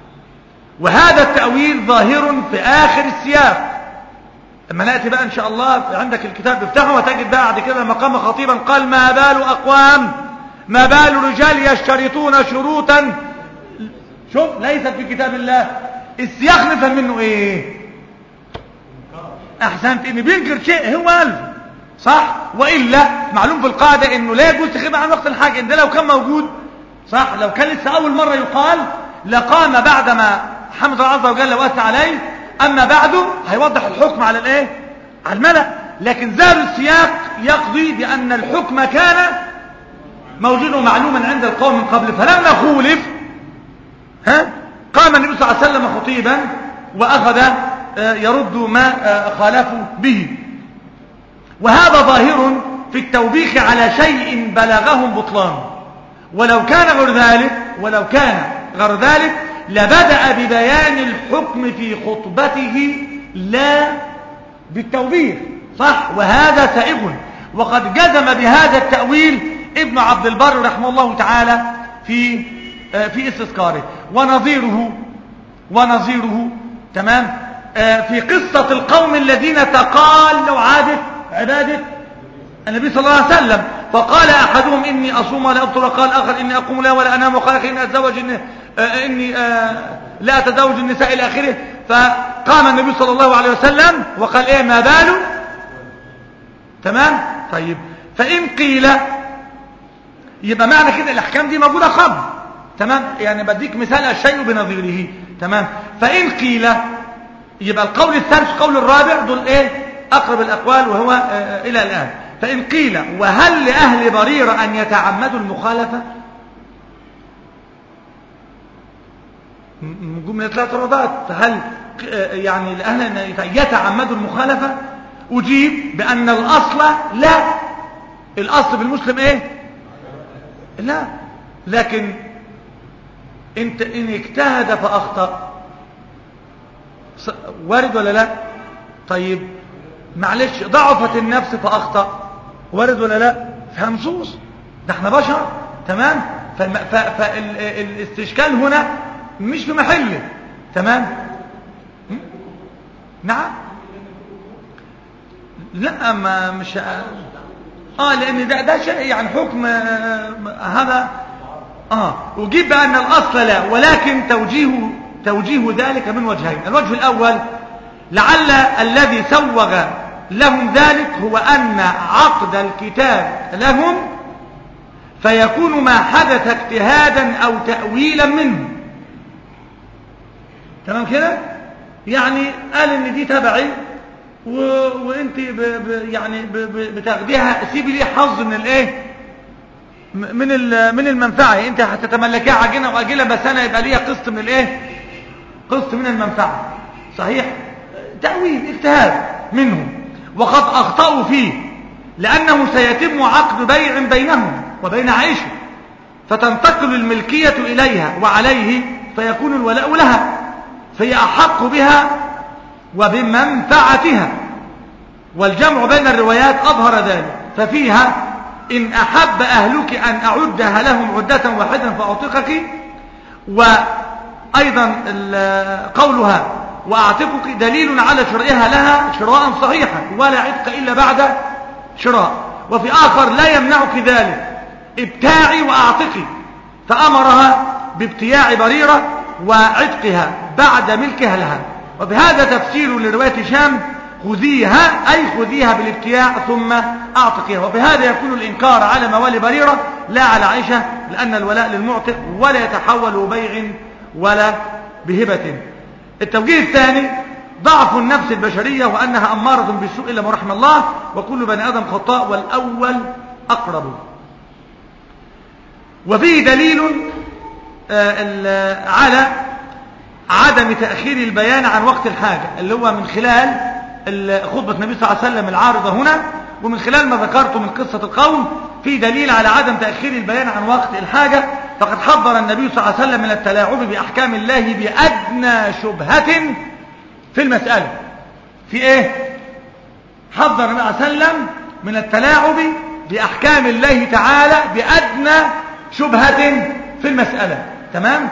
وهذا التأويل ظاهر في آخر السياق لما نأتي بقى إن شاء الله عندك الكتاب افتحه وتجد بقى بعد كده مقام خطيبا قال ما بال أقوام ما بال رجال يشترطون شروطا شوف ليست في كتاب الله السياق نفهم منه ايه احسنت ان بينكر شيء هو الف صح والا معلوم في القاعده انه لا يجوز تخبى عن وقت الحاجه ان ده لو كان موجود صح لو كان لسه اول مره يقال لقام بعدما حمد الله عز وجل واسع عليه اما بعده هيوضح الحكم على الايه على الملأ لكن زار السياق يقضي بان الحكم كان موجودا معلوما عند القوم من قبل فلما خولف ها قام النبي صلى الله عليه وسلم خطيبا واخذ يرد ما خالفوا به وهذا ظاهر في التوبيخ على شيء بلغهم بطلان ولو كان غير ذلك ولو كان غير ذلك لبدأ ببيان الحكم في خطبته لا بالتوبيخ صح وهذا سائغ وقد جزم بهذا التأويل ابن عبد البر رحمه الله تعالى في في استذكاره ونظيره ونظيره تمام في قصة القوم الذين تقالوا عادة عبادة النبي صلى الله عليه وسلم فقال أحدهم إني أصوم ولا أبطل وقال آخر إني أقوم لا ولا أنام وقال آخر إني أتزوج إني, آه إني آه لا أتزوج النساء إلى آخره فقام النبي صلى الله عليه وسلم وقال إيه ما باله تمام طيب فإن قيل يبقى معنى كده الأحكام دي موجودة قبل تمام يعني بديك مثال الشيء بنظيره تمام فإن قيل يبقى القول الثالث القول الرابع دول ايه اقرب الاقوال وهو آه الى الان فان قيل وهل لاهل بريرة ان يتعمدوا المخالفة جملة ثلاث ردات فهل آه يعني لاهل ان يتعمدوا المخالفة اجيب بان الاصل لا الاصل بالمسلم ايه لا لكن انت ان اجتهد فاخطأ وارد ولا لا طيب معلش ضعفت النفس فاخطا وارد ولا لا فهمسوس ده احنا بشر تمام فالاستشكال هنا مش في محله تمام نعم لا ما مش اه لان ده ده شيء يعني حكم آه هذا اه وجيب بان الاصل لا ولكن توجيهه توجيه ذلك من وجهين الوجه الأول لعل الذي سوغ لهم ذلك هو أن عقد الكتاب لهم فيكون ما حدث اجتهادا أو تأويلا منه تمام كده يعني قال ان دي تبعي و... وانت ب... ب... يعني ب... ب... بتاخديها سيبي لي حظ من الايه من ال... من المنفعه انت هتتملكيها عجينه واجله بس انا يبقى ليا قسط من الايه قسط من المنفعة صحيح تأويل اجتهاد منهم وقد أخطأوا فيه لأنه سيتم عقد بيع بينهم وبين عائشة فتنتقل الملكية إليها وعليه فيكون الولاء لها فهي أحق بها وبمنفعتها والجمع بين الروايات أظهر ذلك ففيها إن أحب أهلك أن أعدها لهم عدة واحدة فأعتقك و أيضا قولها وأعتقك دليل على شرائها لها شراء صحيحا ولا عتق إلا بعد شراء وفي آخر لا يمنعك ذلك ابتاعي وأعتقي فأمرها بابتياع بريرة وعتقها بعد ملكها لها وبهذا تفسير لرواية هشام خذيها أي خذيها بالابتياع ثم أعتقها وبهذا يكون الإنكار على موالي بريرة لا على عائشة لأن الولاء للمعتق ولا يتحول بيع ولا بهبة التوجيه الثاني ضعف النفس البشرية وأنها أمارة بالسوء إلا ما رحم الله وكل بني آدم خطاء والأول أقرب وفيه دليل على عدم تأخير البيان عن وقت الحاجة اللي هو من خلال خطبة النبي صلى الله عليه وسلم العارضة هنا ومن خلال ما ذكرته من قصة القوم في دليل على عدم تأخير البيان عن وقت الحاجة فقد حذر النبي صلى الله عليه وسلم من التلاعب بأحكام الله بأدنى شبهة في المسألة في ايه حذر النبي صلى الله عليه وسلم من التلاعب بأحكام الله تعالى بأدنى شبهة في المسألة تمام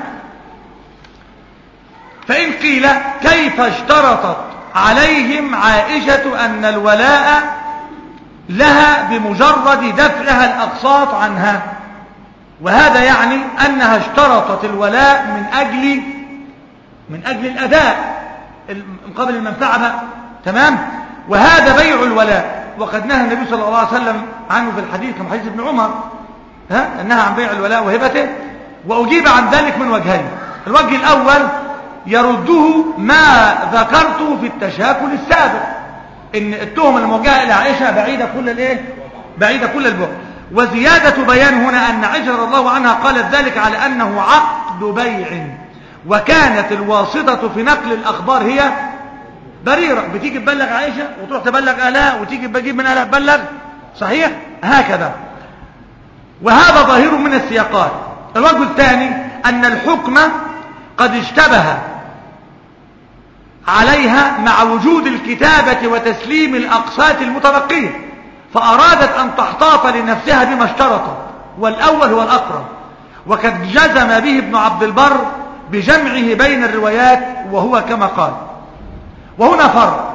فإن قيل كيف اشترطت عليهم عائشة أن الولاء لها بمجرد دفعها الأقساط عنها وهذا يعني أنها اشترطت الولاء من أجل من أجل الأداء مقابل المنفعة بقى تمام وهذا بيع الولاء وقد نهى النبي صلى الله عليه وسلم عنه في الحديث كما حديث ابن عمر ها نهى عن بيع الولاء وهبته وأجيب عن ذلك من وجهين الوجه الأول يرده ما ذكرته في التشاكل السابق ان التهم الموجهه الى عائشه بعيده كل الايه بعيده كل البعد وزياده بيان هنا ان عائشه رضي الله عنها قالت ذلك على انه عقد بيع وكانت الواسطه في نقل الاخبار هي بريره بتيجي تبلغ عائشه وتروح تبلغ الاء وتيجي تجيب من الاء تبلغ صحيح هكذا وهذا ظاهر من السياقات الوجه الثاني ان الحكم قد اشتبه عليها مع وجود الكتابة وتسليم الأقساط المتبقية فأرادت أن تحتاط لنفسها بما اشترطت والأول هو الأقرب وقد جزم به ابن عبد البر بجمعه بين الروايات وهو كما قال وهنا فرق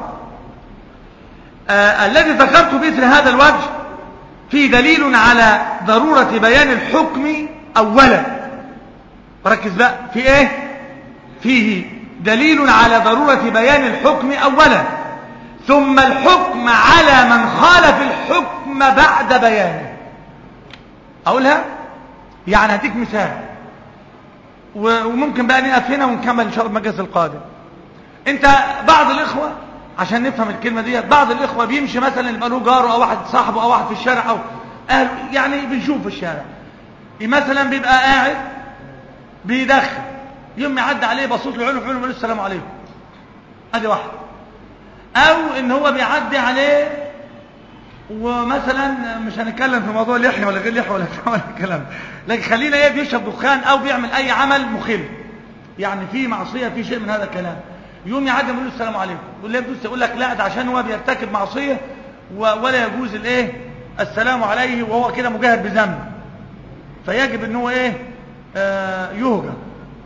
آه الذي ذكرت بإثر هذا الوجه فيه دليل على ضرورة بيان الحكم أولا ركز بقى في ايه فيه دليل على ضرورة بيان الحكم أولا ثم الحكم على من خالف الحكم بعد بيانه أقولها يعني هديك مثال وممكن بقى نقف هنا ونكمل إن شاء الله المجلس القادم أنت بعض الإخوة عشان نفهم الكلمة دي بعض الإخوة بيمشي مثلا يبقى له جاره أو واحد صاحبه أو واحد في الشارع أو أهل يعني بنشوف في الشارع مثلا بيبقى قاعد بيدخن يوم يعدي عليه بصوت له علم علم السلام عليكم ادي واحد او ان هو بيعدي عليه ومثلا مش هنتكلم في موضوع اللحيه ولا غير لحيه ولا ولا الكلام لكن خلينا ايه بيشرب دخان او بيعمل اي عمل مخل يعني في معصيه في شيء من هذا الكلام يوم يعدي يقول له السلام عليكم يقول له يبدو يقول لك لا ده عشان هو بيرتكب معصيه ولا يجوز الايه السلام عليه وهو كده مجاهد بذنب فيجب ان هو ايه آه يهجر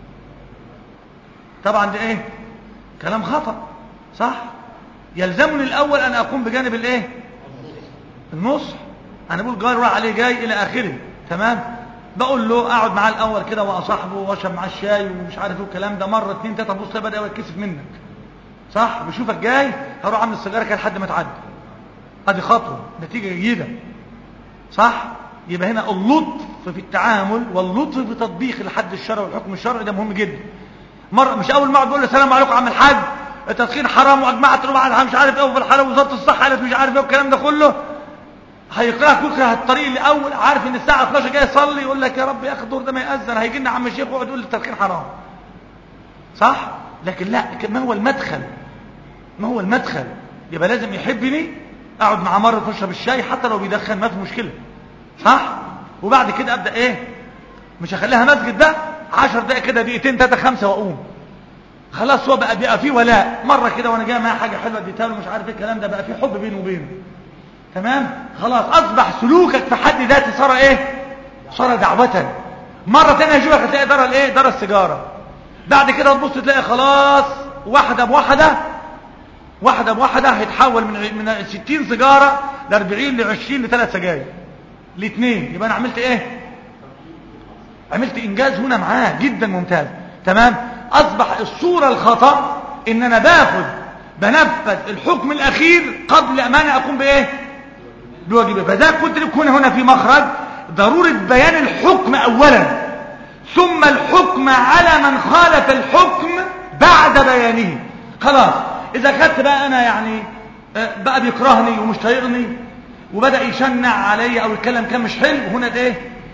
طبعا ده ايه كلام خطأ صح يلزمني الاول ان اقوم بجانب الايه النصح انا بقول جار راح عليه جاي الى اخره تمام بقول له اقعد معاه الاول كده واصاحبه واشرب معاه الشاي ومش عارف ايه الكلام ده مره اتنين تلاته بص بدا يتكسف منك صح بشوفك جاي هروح اعمل السيجاره كده لحد ما تعدي ادي خطوه نتيجه جيده صح يبقى هنا اللطف في التعامل واللطف في تطبيق الحد الشرعي والحكم الشرعي ده مهم جدا مرة مش اول ما اقعد بقول له السلام عليكم عم الحاج التدخين حرام واجمعت له مش عارف ايه في الحرام وزاره الصحه قالت مش عارف ايه والكلام ده كله هيكرهك يكره الطريق الاول عارف ان الساعه 12 جاي يصلي يقول لك يا رب يا اخي الدور ده ما ياذن هيجي لنا عم الشيخ ويقعد يقول التدخين حرام صح لكن لا ما هو المدخل ما هو المدخل يبقى لازم يحبني اقعد معاه مره نشرب الشاي حتى لو بيدخن ما في مشكله صح وبعد كده ابدا ايه مش هخليها مسجد ده 10 دقائق كده دقيقتين ثلاثه خمسه واقوم خلاص هو بقى بقى فيه ولاء مره كده وانا جاي معايا حاجه حلوه اديتها له مش عارف ايه الكلام ده بقى فيه حب بينه وبينه تمام خلاص اصبح سلوكك في حد ذاته صار ايه صار دعوه مره ثانيه يشوفك هتلاقي دار الايه دار السيجاره بعد كده تبص تلاقي خلاص واحده بواحده واحده بواحده هيتحول من من 60 سيجاره ل 40 ل 20 لثلاث سجاير الاثنين يبقى انا عملت ايه عملت انجاز هنا معاه جدا ممتاز تمام اصبح الصورة الخطأ ان انا باخد بنفذ الحكم الاخير قبل ما انا اقوم بايه بواجبه فده كنت يكون هنا في مخرج ضرورة بيان الحكم اولا ثم الحكم على من خالف الحكم بعد بيانه خلاص اذا خدت بقى انا يعني بقى بيكرهني ومش طايقني وبدأ يشنع علي او يتكلم كلام مش حلو هنا ده ايه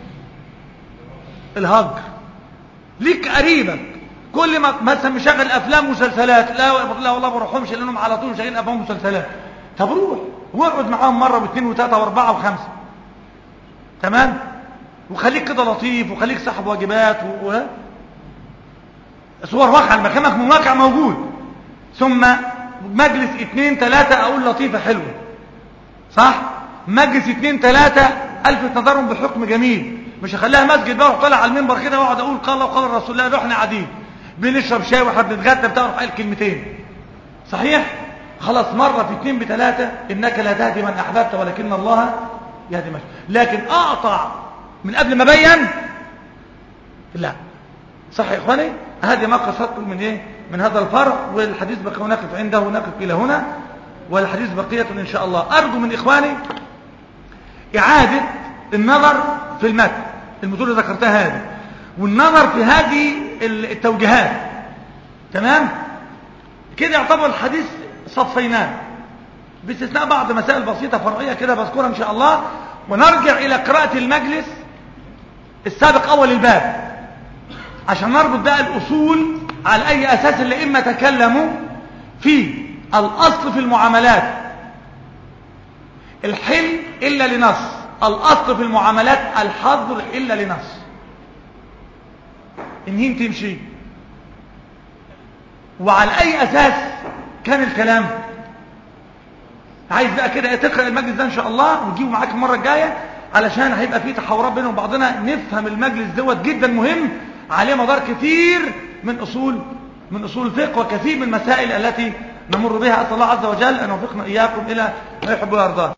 الهجر ليك قريبك كل ما مثلا مشغل افلام ومسلسلات لا لا والله ما بروحهمش لانهم على طول شغالين افلام ومسلسلات طب روح واقعد معاهم مرة واثنين وثلاثة واربعة وخمسة تمام وخليك كده لطيف وخليك صاحب واجبات و... و... صور واقع مكانك من واقع موجود ثم مجلس اثنين ثلاثة اقول لطيفة حلوة صح مجلس اثنين ثلاثة الفت نظرهم بحكم جميل مش هخليها مسجد بقى طالع على المنبر كده واقعد اقول قال الله وقال الرسول لا رحنا قاعدين بنشرب شاي واحنا بنتغدى بتاع روح قال كلمتين صحيح خلاص مرة في اثنين بثلاثة انك لا تهدي من احببت ولكن الله يهدي من لكن اقطع من قبل ما ابين لا صح يا اخواني هذه ما قصدت من ايه من هذا الفرع والحديث بقي ونقف عنده ونقف الى هنا والحديث بقية ان شاء الله ارجو من اخواني اعادة النظر في المتن المثول اللي ذكرتها هذه والنظر في هذه التوجيهات تمام كده يعتبر الحديث صفيناه باستثناء بعض مسائل بسيطة فرعية كده بذكرها ان شاء الله ونرجع الى قراءة المجلس السابق اول الباب عشان نربط بقى الاصول على اي اساس الائمه تكلموا في الاصل في المعاملات الحل الا لنص الاصل في المعاملات الحظر الا لنص انهين تمشي وعلى اي اساس كان الكلام عايز بقى كده تقرا المجلس ده ان شاء الله وتجيبه معاك المره الجايه علشان هيبقى فيه تحورات بيننا وبعضنا نفهم المجلس دوت جدا مهم عليه مدار كثير من اصول من اصول الفقه وكثير من المسائل التي نمر بها اسال الله عز وجل ان يوفقنا اياكم الى ما يحب ويرضاه